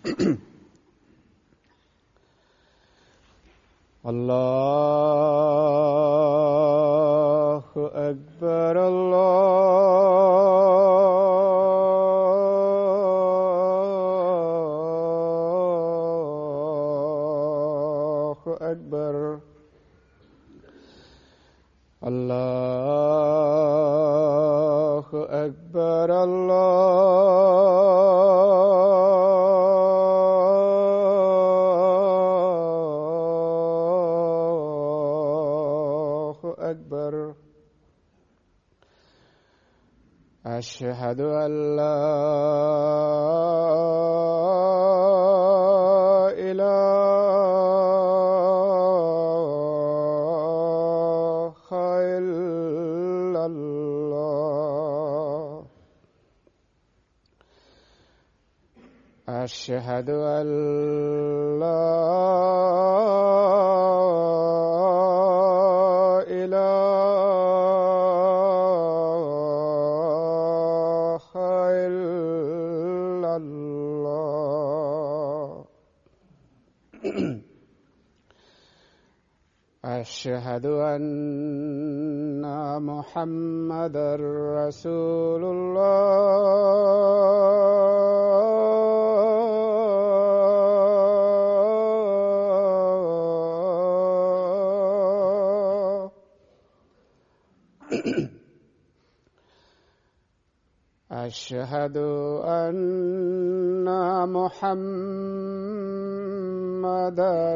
الله أكبر الله أكبر الله أكبر الله أكبر أشهد أن لا إله إلا الله أشهد أن لا إله إلا الله أشهد أن محمدا رسول الله أشهد أن محمدا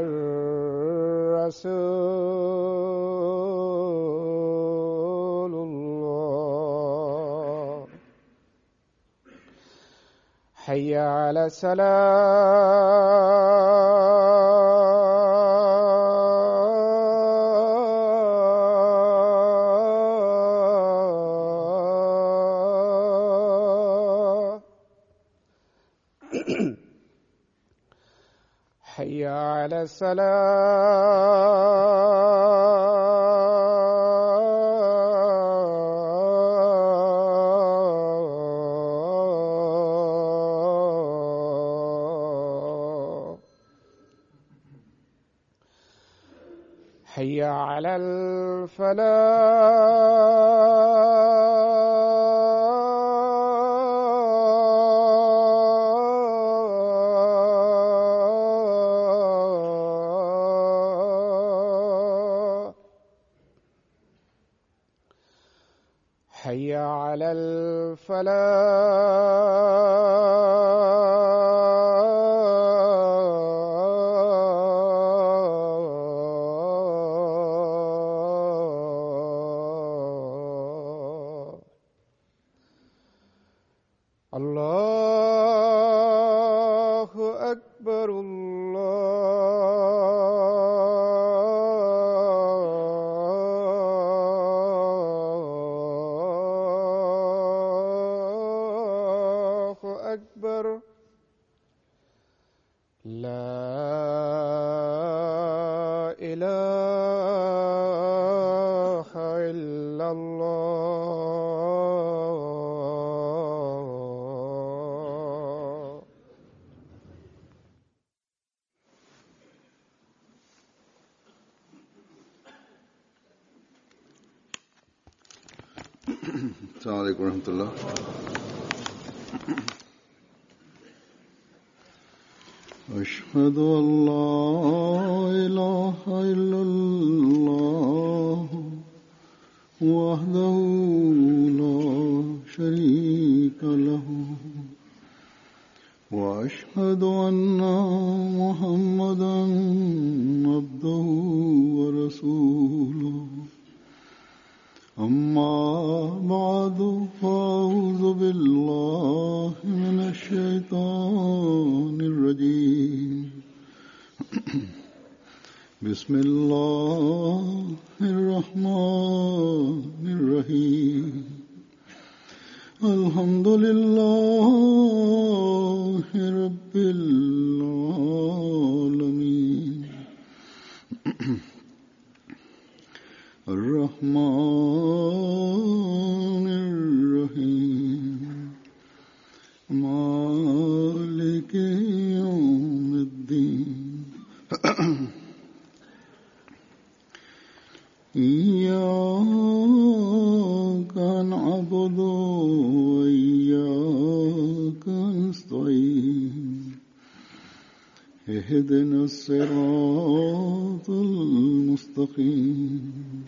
رسول الله حي على السلام حي على السلام حي على الفلاح حي على الفلاح الله أكبر الله أكبر لا إله إلا الله السلام عليكم ورحمة الله أشهد أن لا إله إلا الله وحده لا شريك له وأشهد أن محمدا عبده ورسوله أما بعد فأعوذ بالله من الشيطان الرجيم بسم الله الرحمن الرحيم الحمد لله رب العالمين الرحمن الرحيم مالك يوم وإياك نستعين اهدنا الصراط المستقيم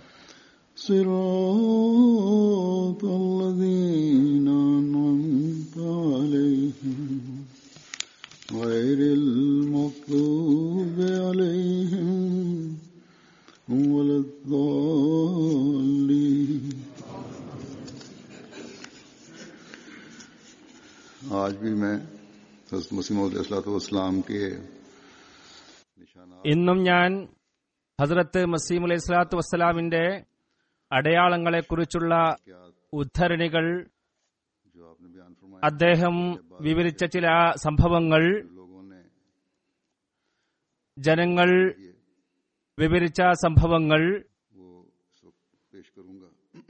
صراط الذين أنعمت عليهم غير المغضوب عليهم ولا الضالين आज भी मैं हज़रत मसीह वसलाम के निशाना ഇന്നും ഞാൻ ഹസ്രത്ത് മസീം അലൈഹി സ്വലാത്തു വസ്സലാമിന്റെ അടയാളങ്ങളെക്കുറിച്ചുള്ള क्या ഉദ്ധരണികൾ जो आपने बयान फरमाया അദ്ദേഹം വിവരിച്ച ചില സംഭവങ്ങൾ लोगों ने ജനങ്ങൾ വിവരിച്ച സംഭവങ്ങൾ वो इस वक्त पेश करूंगा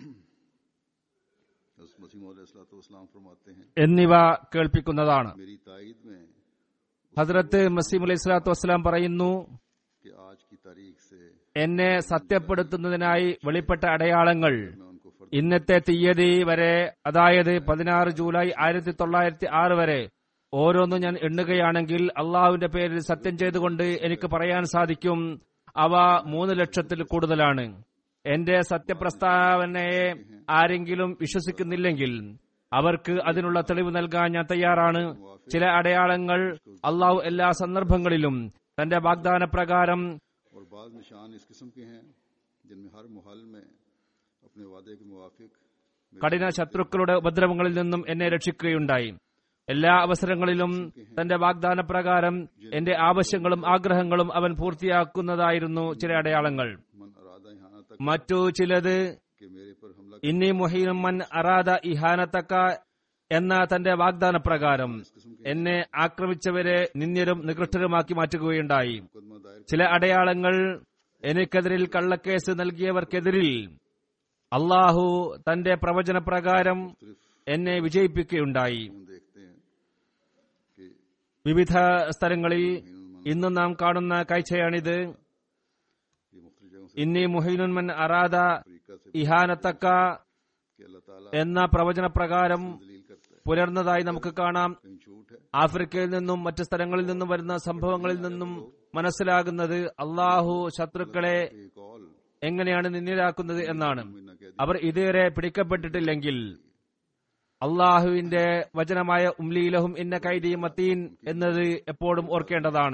हज़रत मसीह वसलाम फरमाते हैं എന്നിവ കേൾപ്പിക്കുന്നതാണ് मेरी तायद में ഹസ്രത്ത് മസീം അലൈഹി സ്വലാത്തു വസ്സലാം പറയുന്നു कि आज की तारीख से എന്നെ സത്യപ്പെടുത്തുന്നതിനായി വെളിപ്പെട്ട അടയാളങ്ങൾ मैं उनको फर्द ഇന്നത്തെ തീയതി വരെ അതായത് പതിനാറ് ജൂലൈ ആയിരത്തി തൊള്ളായിരത്തി ആറ് വരെ ഓരോന്നും ഞാൻ എണ്ണുകയാണെങ്കിൽ അള്ളാഹുവിന്റെ പേരിൽ സത്യം ചെയ്തുകൊണ്ട് എനിക്ക് പറയാൻ സാധിക്കും അവ മൂന്ന് ലക്ഷത്തിൽ കൂടുതലാണ് എന്റെ സത്യപ്രസ്താവനയെ ആരെങ്കിലും വിശ്വസിക്കുന്നില്ലെങ്കിൽ അവർക്ക് അതിനുള്ള തെളിവ് നൽകാൻ ഞാൻ തയ്യാറാണ് ചില അടയാളങ്ങൾ അള്ളാഹു എല്ലാ സന്ദർഭങ്ങളിലും തന്റെ വാഗ്ദാന പ്രകാരം और बाद निशान इस किस्म के हैं जिनमें हर मुहल में अपने वादे के मुवाफिक കഠിന ശത്രുക്കളുടെ ഉപദ്രവങ്ങളിൽ നിന്നും എന്നെ രക്ഷിക്കുകയുണ്ടായി എല്ലാ അവസരങ്ങളിലും തന്റെ വാഗ്ദാന പ്രകാരം എന്റെ ആവശ്യങ്ങളും ആഗ്രഹങ്ങളും അവൻ പൂർത്തിയാക്കുന്നതായിരുന്നു ചില അടയാളങ്ങൾ मन अरादा यहाँ तक മറ്റു ചിലത് कि मेरे पर हमला ഇന്നി മുഹീനമ്മൻ അറാദ ഇഹാനത്തക്ക എന്ന തന്റെ വാഗ്ദാന പ്രകാരം എന്നെ ആക്രമിച്ചവരെ നിന്ദ്യരും നികൃഷ്ടരുമാക്കി മാറ്റുകയുണ്ടായി मुकदमा दायर ചില അടയാളങ്ങൾ എനിക്കെതിരിൽ കള്ളക്കേസ് നൽകിയവർക്കെതിരിൽ അള്ളാഹു തന്റെ പ്രവചന പ്രകാരം എന്നെ വിജയിപ്പിക്കുകയുണ്ടായി हम देखते हैं कि വിവിധ സ്ഥലങ്ങളിൽ ഇന്ന് നാം കാണുന്ന കാഴ്ചയാണിത് ये मुख्तलि जगहों से ഇന്നി മുഹീനുൻമൻ അറാദ अफ्रीका से ഇഹാനത്തക്ക कि अल्लाह ताला എന്ന പ്രവചന പ്രകാരം दलील करता है പുലർന്നതായി നമുക്ക് കാണാം कहीं झूठ है ആഫ്രിക്കയിൽ നിന്നും മറ്റു സ്ഥലങ്ങളിൽ നിന്നും വരുന്ന സംഭവങ്ങളിൽ നിന്നും മനസ്സിലാകുന്നത് അള്ളാഹു ശത്രുക്കളെ ये कॉल എങ്ങനെയാണ് നിന്ദ്യരാക്കുന്നത് എന്നാണ് मुन्ना कह അവർ ഇതുവരെ പിടിക്കപ്പെട്ടിട്ടില്ലെങ്കിൽ അള്ളാഹുവിന്റെ വചനമായ ഉംലീലഹും ഇന്ന കൈദി മത്തീൻ എന്നത് എപ്പോഴും ഓർക്കേണ്ടതാണ്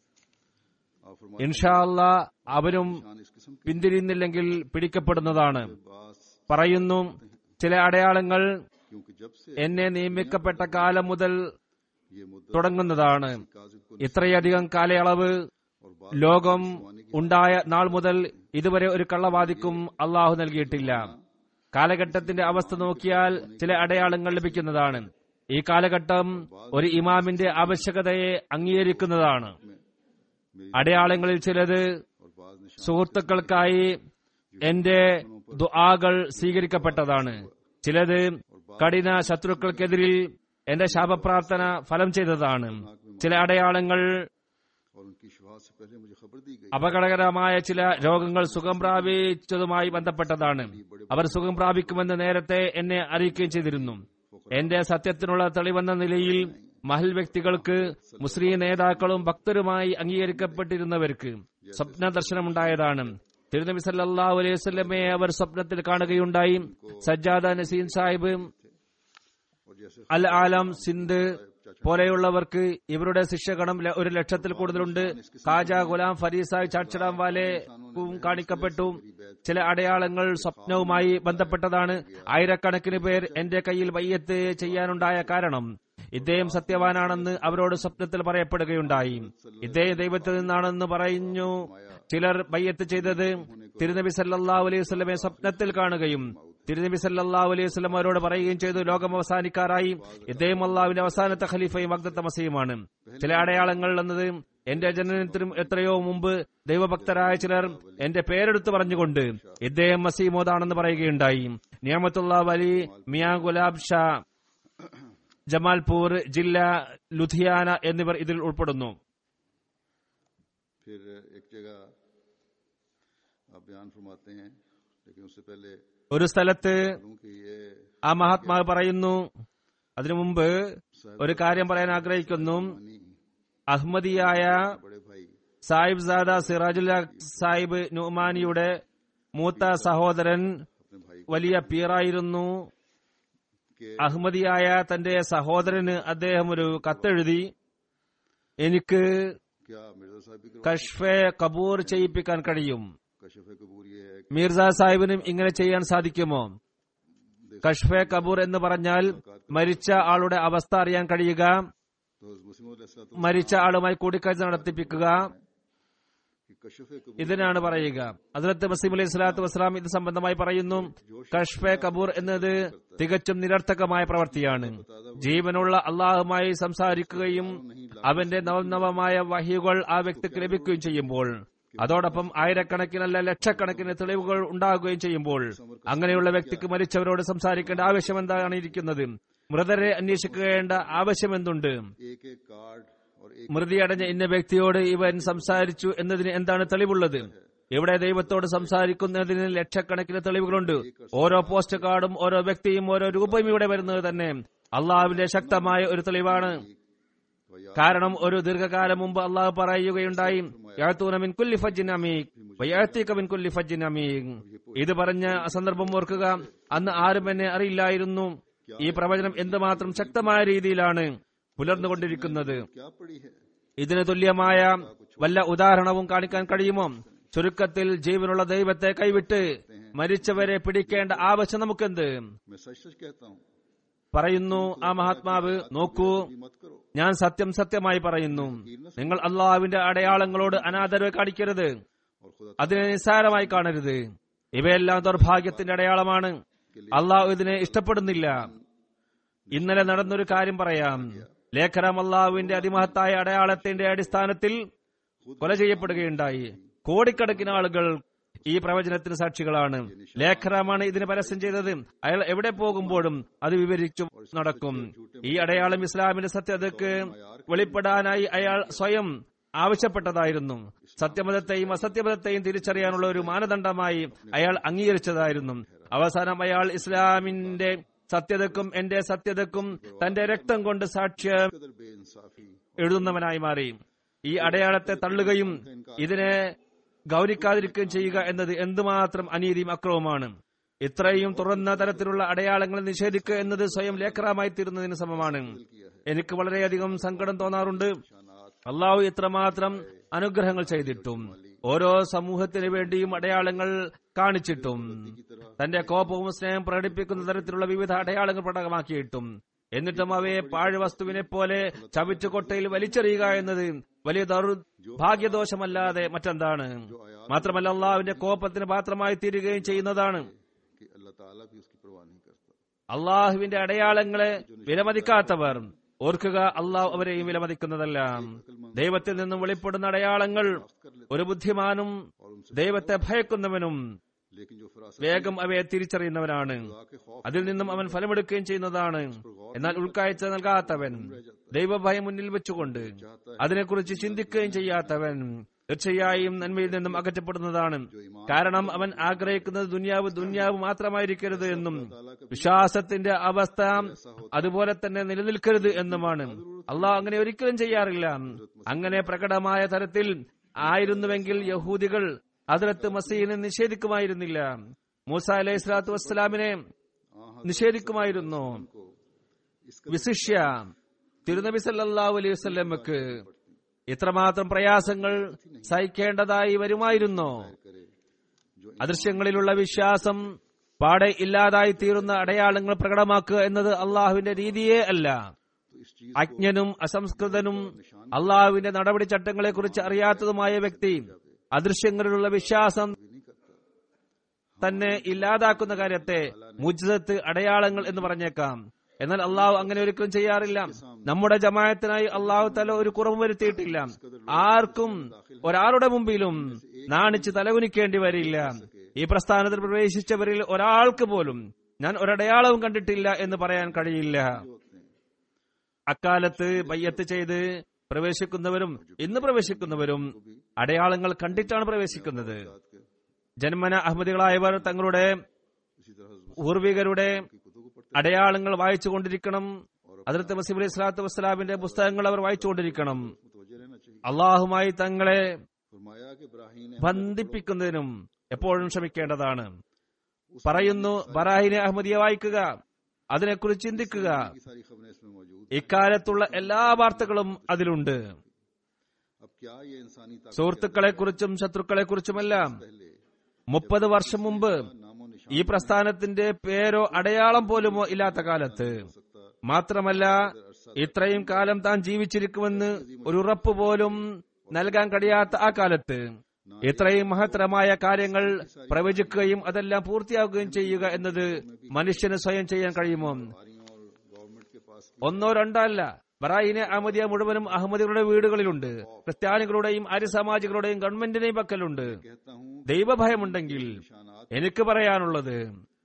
आप फरमा ഇൻഷാ അല്ലാ അവരും निशान इस किस्म के പിന്തിരിയുന്നില്ലെങ്കിൽ പിടിക്കപ്പെടുന്നതാണ് बास പറയുന്നു ചില അടയാളങ്ങൾ क्योंकि जब से എന്നെ നിയമിക്കപ്പെട്ട കാലം മുതൽ ये मुद्दा തുടങ്ങുന്നതാണ് काजिब को ഇത്രയധികം കാലയളവ് और बात ലോകം ഉണ്ടായ നാൾ മുതൽ ഇതുവരെ ഒരു കള്ളവാദിക്കും അള്ളാഹു നൽകിയിട്ടില്ല കാലഘട്ടത്തിന്റെ അവസ്ഥ നോക്കിയാൽ ചില അടയാളങ്ങൾ ലഭിക്കുന്നതാണ് ഈ കാലഘട്ടം ഒരു ഇമാമിന്റെ ആവശ്യകതയെ അംഗീകരിക്കുന്നതാണ് അടയാളങ്ങളിൽ ചിലത് और बाज निशान സുഹൃത്തുക്കൾക്കായി എന്റെ ദുആകൾ സ്വീകരിക്കപ്പെട്ടതാണ് ചിലത് കഠിന ശത്രുക്കൾക്കെതിരിൽ എന്റെ ശാപപ്രാർത്ഥന ഫലം ചെയ്തതാണ് ചില അടയാളങ്ങൾ और उनकी शुभात से पहले मुझे खबर दी गई അപകടകരമായ ചില രോഗങ്ങൾ സുഖം പ്രാപിച്ചതുമായി ബന്ധപ്പെട്ടതാണ് അവർ സുഖം പ്രാപിക്കുമെന്ന് നേരത്തെ എന്നെ അറിയിക്കുകയും ചെയ്തിരുന്നു എന്റെ സത്യത്തിനുള്ള തെളിവെന്ന നിലയിൽ മഹൽ വ്യക്തികൾക്ക് മുസ്ലിം നേതാക്കളും ഭക്തരുമായി അംഗീകരിക്കപ്പെട്ടിരുന്നവർക്ക് സ്വപ്ന ദർശനമുണ്ടായതാണ് തിരുനബി സല്ലല്ലാഹു അലൈഹി വസല്ലമയെ അവർ സ്വപ്നത്തിൽ കാണുകയുണ്ടായി സജ്ജാദ നസീൻ സാഹിബ് और जैसे അൽ ആലം സിന്ധ് പോലെയുള്ളവർക്ക് ഇവരുടെ ശിക്ഷകണം ല- ഒരു ലക്ഷത്തിൽ കൂടുതലുണ്ട് ഖാജ ഗുലാം ഫരീസായ് ചാച്ചടാം വാലേക്കും കാണിക്കപ്പെട്ടു ചില അടയാളങ്ങൾ സ്വപ്നവുമായി ബന്ധപ്പെട്ടതാണ് ആയിരക്കണക്കിന് പേർ എന്റെ കയ്യിൽ വയ്യത്ത് ചെയ്യാനുണ്ടായ കാരണം ഇദ്ദേഹം സത്യവാനാണെന്ന് അവരോട് സ്വപ്നത്തിൽ പറയപ്പെടുകയുണ്ടായി ഇദ്ദേഹം ദൈവത്തിൽ നിന്നാണെന്ന് പറഞ്ഞു ചിലർ ബയ്യത്ത് ചെയ്തത് തിരുനബി സല്ലല്ലാഹു അലൈഹി വസല്ലമയെ സ്വപ്നത്തിൽ കാണുകയും തിരുനബി സല്ലല്ലാഹു അലൈഹി വസല്ലം അവരോട് പറയുകയും ചെയ്തു ലോകം അവസാനിക്കാറായി ഇദ്ദേഹം അള്ളാഹുവിന്റെ അവസാനത്തെ ഖലീഫയും വഗ്ദത്ത മസീയുമാണ് ചില അടയാളങ്ങൾ എന്നത് എന്റെ ജനനത്തിനും എത്രയോ മുമ്പ് ദൈവഭക്തരായ ചിലർ എന്റെ പേരെടുത്ത് പറഞ്ഞുകൊണ്ട് ഇദ്ദേഹം മസീമോദാണെന്ന് പറയുകയുണ്ടായി നിയമത്തുള്ള വലി മിയാ ഗുലാബ് ഷാ ജമാൽപൂർ ജില്ല ലുധിയാന എന്നിവർ ഇതിൽ ഉൾപ്പെടുന്നു फिर एक जगह आप बयान फरमाते हैं लेकिन उससे पहले ഒരു സ്ഥലത്ത് मालूम कि ये ആ മഹാത്മാവ് പറയുന്നു അതിനു മുമ്പ് ഒരു കാര്യം പറയാൻ ആഗ്രഹിക്കുന്നു मानी അഹമ്മദിയായ बड़े भाई സാഹിബ് സാദ സിറാജുല്ല സാഹിബ് നുമാനിയുടെ മൂത്ത സഹോദരൻ अपने भाई വലിയ പീറായിരുന്നു के അഹമ്മദിയായ തന്റെ സഹോദരന് അദ്ദേഹം ഒരു കത്തെഴുതി എനിക്ക് क्या मिर्जा साहब भी करवा കഷ്ഫെ കബൂർ ചെയ്യിപ്പിക്കാൻ കഴിയും कशफ कबूर ये है മീർസ സാഹിബിനും ഇങ്ങനെ ചെയ്യാൻ സാധിക്കുമോ കഷ്ഫെ കബൂർ എന്ന് പറഞ്ഞാൽ മരിച്ച ആളുടെ അവസ്ഥ അറിയാൻ കഴിയുക तो मुस्लिम മരിച്ച ആളുമായി കൂടിക്കാഴ്ച നടത്തിപ്പിക്കുക कि कशफ कबूर ഇതിനാണ് പറയുക അതിലത്ത് മസീം അലൈഹി സ്വലാത്തു വസ്സലാം ഇത് സംബന്ധമായി പറയുന്നു കഷ്ഫെ കബൂർ എന്നത് തികച്ചും നിരർത്ഥകമായ പ്രവൃത്തിയാണ് ജീവനുള്ള അള്ളാഹുമായി സംസാരിക്കുകയും അവന്റെ നവനവമായ വഹിയുകൾ ആ വ്യക്തിക്ക് ലഭിക്കുകയും ചെയ്യുമ്പോൾ അതോടൊപ്പം ആയിരക്കണക്കിനല്ല ലക്ഷക്കണക്കിന് തെളിവുകൾ ഉണ്ടാകുകയും ചെയ്യുമ്പോൾ അങ്ങനെയുള്ള വ്യക്തിക്ക് മരിച്ചവരോട് സംസാരിക്കേണ്ട ആവശ്യം എന്താണ് ഇരിക്കുന്നത് മൃതരെ അന്വേഷിക്കേണ്ട ആവശ്യം എന്തുണ്ട് एक एक कार्ड और एक മൃതിയടഞ്ഞ ഇന്ന വ്യക്തിയോട് ഇവൻ സംസാരിച്ചു എന്നതിന് എന്താണ് തെളിവുള്ളത് ഇവിടെ ദൈവത്തോട് സംസാരിക്കുന്നതിന് ലക്ഷക്കണക്കിന് തെളിവുകളുണ്ട് ഓരോ പോസ്റ്റ് കാർഡും ഓരോ വ്യക്തിയും ഓരോ രൂപയും ഇവിടെ വരുന്നത് തന്നെ അള്ളാഹുവിന്റെ ശക്തമായ ഒരു തെളിവാണ് കാരണം ഒരു ദീർഘകാലം മുമ്പ് അള്ളാഹു പറയുകയുണ്ടായി "യഅ്തൂന മിൻ കുല്ലി ഫജ്ജിൻ അമീഖ് വയഅ്തീക മിൻ കുല്ലി ഫജ്ജിൻ അമീഖ്." ഇത് പറഞ്ഞ സന്ദർഭം ഓർക്കുക അന്ന് ആരും എന്നെ അറിയില്ലായിരുന്നു ഈ പ്രവചനം എന്തുമാത്രം ശക്തമായ രീതിയിലാണ് പുലർന്നുകൊണ്ടിരിക്കുന്നത് क्या पड़ी है ഇതിന് തുല്യമായ വല്ല ഉദാഹരണവും കാണിക്കാൻ കഴിയുമോ ചുരുക്കത്തിൽ ജീവനുള്ള ദൈവത്തെ കൈവിട്ട് മരിച്ചവരെ പിടിക്കേണ്ട ആവശ്യം നമുക്കെന്ത് मैं सच सच कहता हूँ പറയുന്നു ആ മഹാത്മാവ് നോക്കൂ ये मत करो ഞാൻ സത്യം സത്യമായി പറയുന്നു നിങ്ങൾ അള്ളാഹുവിന്റെ അടയാളങ്ങളോട് അനാദരവ് കാണിക്കരുത് और खुदा അതിനെ നിസ്സാരമായി കാണരുത് ഇവയെല്ലാം ദൗർഭാഗ്യത്തിന്റെ അടയാളമാണ് അള്ളാഹു ഇതിനെ ഇഷ്ടപ്പെടുന്നില്ല ഇന്നലെ നടന്നൊരു കാര്യം പറയാം ലേഖനം അള്ളാഹുവിന്റെ അതിമഹത്തായ അടയാളത്തിന്റെ അടിസ്ഥാനത്തിൽ കൊല ചെയ്യപ്പെടുകയുണ്ടായി കോടിക്കണക്കിന് ആളുകൾ ഈ പ്രവചനത്തിന് സാക്ഷികളാണ് ലേഖനമാണ് ഇതിന് പരസ്യം ചെയ്തത് അയാൾ എവിടെ പോകുമ്പോഴും അത് വിവരിച്ചു നടക്കും ഈ അടയാളം ഇസ്ലാമിന്റെ സത്യതയ്ക്ക് വെളിപ്പെടാനായി അയാൾ സ്വയം ആവശ്യപ്പെട്ടതായിരുന്നു സത്യമതത്തെയും അസത്യമതത്തെയും തിരിച്ചറിയാനുള്ള ഒരു മാനദണ്ഡമായി അയാൾ അംഗീകരിച്ചതായിരുന്നു അവസാനം അയാൾ ഇസ്ലാമിന്റെ സത്യതക്കും എന്റെ സത്യതക്കും തന്റെ രക്തം കൊണ്ട് സാക്ഷ്യം कदर बेइंसाफी എഴുതുന്നവനായി മാറി ഈ അടയാളത്തെ തള്ളുകയും ഇതിനെ ഗൗരിക്കാതിരിക്കുകയും ചെയ്യുക എന്നത് എന്തുമാത്രം അനീതിയും അക്രമവുമാണ് ഇത്രയും തുറന്ന തരത്തിലുള്ള അടയാളങ്ങളെ നിഷേധിക്കുക എന്നത് സ്വയം ലേഖനമായി തീരുന്നതിന് സമമാണ് എനിക്ക് വളരെയധികം സങ്കടം തോന്നാറുണ്ട് അള്ളാഹു ഇത്രമാത്രം അനുഗ്രഹങ്ങൾ ചെയ്തിട്ടും ഓരോ സമൂഹത്തിന് വേണ്ടിയും അടയാളങ്ങൾ കാണിച്ചിട്ടും തന്റെ കോപവും സ്നേഹം പ്രകടിപ്പിക്കുന്ന തരത്തിലുള്ള വിവിധ അടയാളങ്ങൾ പ്രകടമാക്കിയിട്ടും എന്നിട്ടും അവയെ പാഴ്വസ്തുവിനെ പോലെ ചവിറ്റുകൊട്ടയിൽ വലിച്ചെറിയുക എന്നത് വലിയ ദൗർഭാഗ്യദോഷമല്ലാതെ മറ്റെന്താണ് മാത്രമല്ല അള്ളാഹുവിന്റെ കോപത്തിന് പാത്രമായി തീരുകയും ചെയ്യുന്നതാണ് कि अल्लाह ताला भी उसकी परवाह नहीं करता അള്ളാഹുവിന്റെ അടയാളങ്ങളെ വിലമതിക്കാത്തവർ ഓർക്കുക അള്ളാഹു അവരെയും വിലമതിക്കുന്നതല്ല ദൈവത്തിൽ നിന്നും വെളിപ്പെടുന്ന അടയാളങ്ങൾ ഒരു ബുദ്ധിമാനും ദൈവത്തെ ഭയക്കുന്നവനും लेकिन जो फरासत വേഗം അവയെ തിരിച്ചറിയുന്നവനാണ് खुदा के खौफ അതിൽ നിന്നും അവൻ ഫലമെടുക്കുകയും ചെയ്യുന്നതാണ് എന്നാൽ ഉൾക്കാഴ്ച നൽകാത്തവൻ ദൈവഭയം മുന്നിൽ വെച്ചുകൊണ്ട് അതിനെക്കുറിച്ച് ചിന്തിക്കുകയും ചെയ്യാത്തവൻ തീർച്ചയായും നന്മയിൽ നിന്നും അകറ്റപ്പെടുന്നതാണ് കാരണം അവൻ ആഗ്രഹിക്കുന്നത് ദുന്യാവ് ദുന്യാവ് മാത്രമായിരിക്കരുത് എന്നും വിശ്വാസത്തിന്റെ അവസ്ഥ അതുപോലെ തന്നെ നിലനിൽക്കരുത് എന്നുമാണ് അള്ളാഹ് അങ്ങനെ ഒരിക്കലും ചെയ്യാറില്ല അങ്ങനെ പ്രകടമായ തരത്തിൽ ആയിരുന്നുവെങ്കിൽ യഹൂദികൾ അതിലത്ത് മസീനെ നിഷേധിക്കുമായിരുന്നില്ല മൂസ അലൈഹി സ്വലാത്തു വസ്സലാമിനെ നിഷേധിക്കുമായിരുന്നു വിശിഷ്യ തിരുനബി സല്ലല്ലാഹു അലൈഹി വസല്ലമക്ക് ഇത്രമാത്രം പ്രയാസങ്ങൾ സഹിക്കേണ്ടതായി വരുമായിരുന്നോ അദൃശ്യങ്ങളിലുള്ള വിശ്വാസം പാടെ ഇല്ലാതായി തീരുന്ന അടയാളങ്ങൾ പ്രകടമാക്കുക എന്നത് അള്ളാഹുവിന്റെ രീതിയേ അല്ല അജ്ഞനും അസംസ്കൃതനും അള്ളാഹുവിന്റെ നടപടിച്ചട്ടങ്ങളെ കുറിച്ച് അറിയാത്തതുമായ വ്യക്തി അദൃശ്യങ്ങളിലുള്ള വിശ്വാസം തന്നെ ഇല്ലാതാക്കുന്ന കാര്യത്തെ മുജിതത്ത് അടയാളങ്ങൾ എന്ന് പറഞ്ഞേക്കാം എന്നാൽ അള്ളാഹു അങ്ങനെ ഒരിക്കലും ചെയ്യാറില്ല നമ്മുടെ ജമായത്തിനായി അള്ളാഹു തല ഒരു കുറവ് വരുത്തിയിട്ടില്ല ആർക്കും ഒരാളുടെ മുമ്പിലും നാണിച്ച് തലകുനിക്കേണ്ടി വരില്ല ഈ പ്രസ്ഥാനത്തിൽ പ്രവേശിച്ചവരിൽ ഒരാൾക്ക് പോലും ഞാൻ ഒരടയാളവും കണ്ടിട്ടില്ല എന്ന് പറയാൻ കഴിയില്ല അക്കാലത്ത് ബയ്യത്ത് ചെയ്ത് പ്രവേശിക്കുന്നവരും ഇന്ന് പ്രവേശിക്കുന്നവരും അടയാളങ്ങൾ കണ്ടിട്ടാണ് പ്രവേശിക്കുന്നത് ജന്മന അഹമ്മദികളായവർ തങ്ങളുടെ इसी तरह പൂർവികരുടെ അടയാളങ്ങൾ വായിച്ചുകൊണ്ടിരിക്കണം അതിർത്ത് മസീബ് അലൈഹി സ്വലാത്തു വസ്സലാമിന്റെ പുസ്തകങ്ങൾ അവർ വായിച്ചുകൊണ്ടിരിക്കണം मुतवज्जे रहना चाहिए അള്ളാഹുമായി തങ്ങളെ फरमाया कि इब्राहिम ने ബന്ധിപ്പിക്കുന്നതിനും എപ്പോഴും ശ്രമിക്കേണ്ടതാണ് പറയുന്നു ബറാഹിനെ അഹമ്മദിയെ വായിക്കുക അതിനെക്കുറിച്ച് ചിന്തിക്കുക की सारी खबरें इसमें मौजूद ഇക്കാലത്തുള്ള എല്ലാ വാർത്തകളും അതിലുണ്ട് अब क्या ये इंसानी ताकत സുഹൃത്തുക്കളെക്കുറിച്ചും ശത്രുക്കളെക്കുറിച്ചുമെല്ലാം पहले മുപ്പത് വർഷം മുമ്പ് नामो निशान ഈ പ്രസ്ഥാനത്തിന്റെ പേരോ അടയാളം പോലുമോ ഇല്ലാത്ത കാലത്ത് सकता മാത്രമല്ല ഇത്രയും കാലം താൻ ജീവിച്ചിരിക്കുമെന്ന് ഒരു ഉറപ്പ് പോലും നൽകാൻ കഴിയാത്ത ആ കാലത്ത് ഇത്രയും മഹത്തരമായ കാര്യങ്ങൾ പ്രവചിക്കുകയും അതെല്ലാം പൂർത്തിയാക്കുകയും ചെയ്യുക എന്നത് മനുഷ്യന് സ്വയം ചെയ്യാൻ കഴിയുമോ बारियों और गवर्नमेंट के पास ഒന്നോ രണ്ടോ അല്ല ബറായിനെ അഹമ്മദിയ മുഴുവനും അഹമ്മദികളുടെ വീടുകളിലുണ്ട് ക്രിസ്ത്യാനികളുടെയും ആര്യസാമാജികളുടെയും ഗവൺമെന്റിനെയും പക്കലുണ്ട് कहता हूँ ദൈവഭയമുണ്ടെങ്കിൽ निशानात എനിക്ക് പറയാനുള്ളത്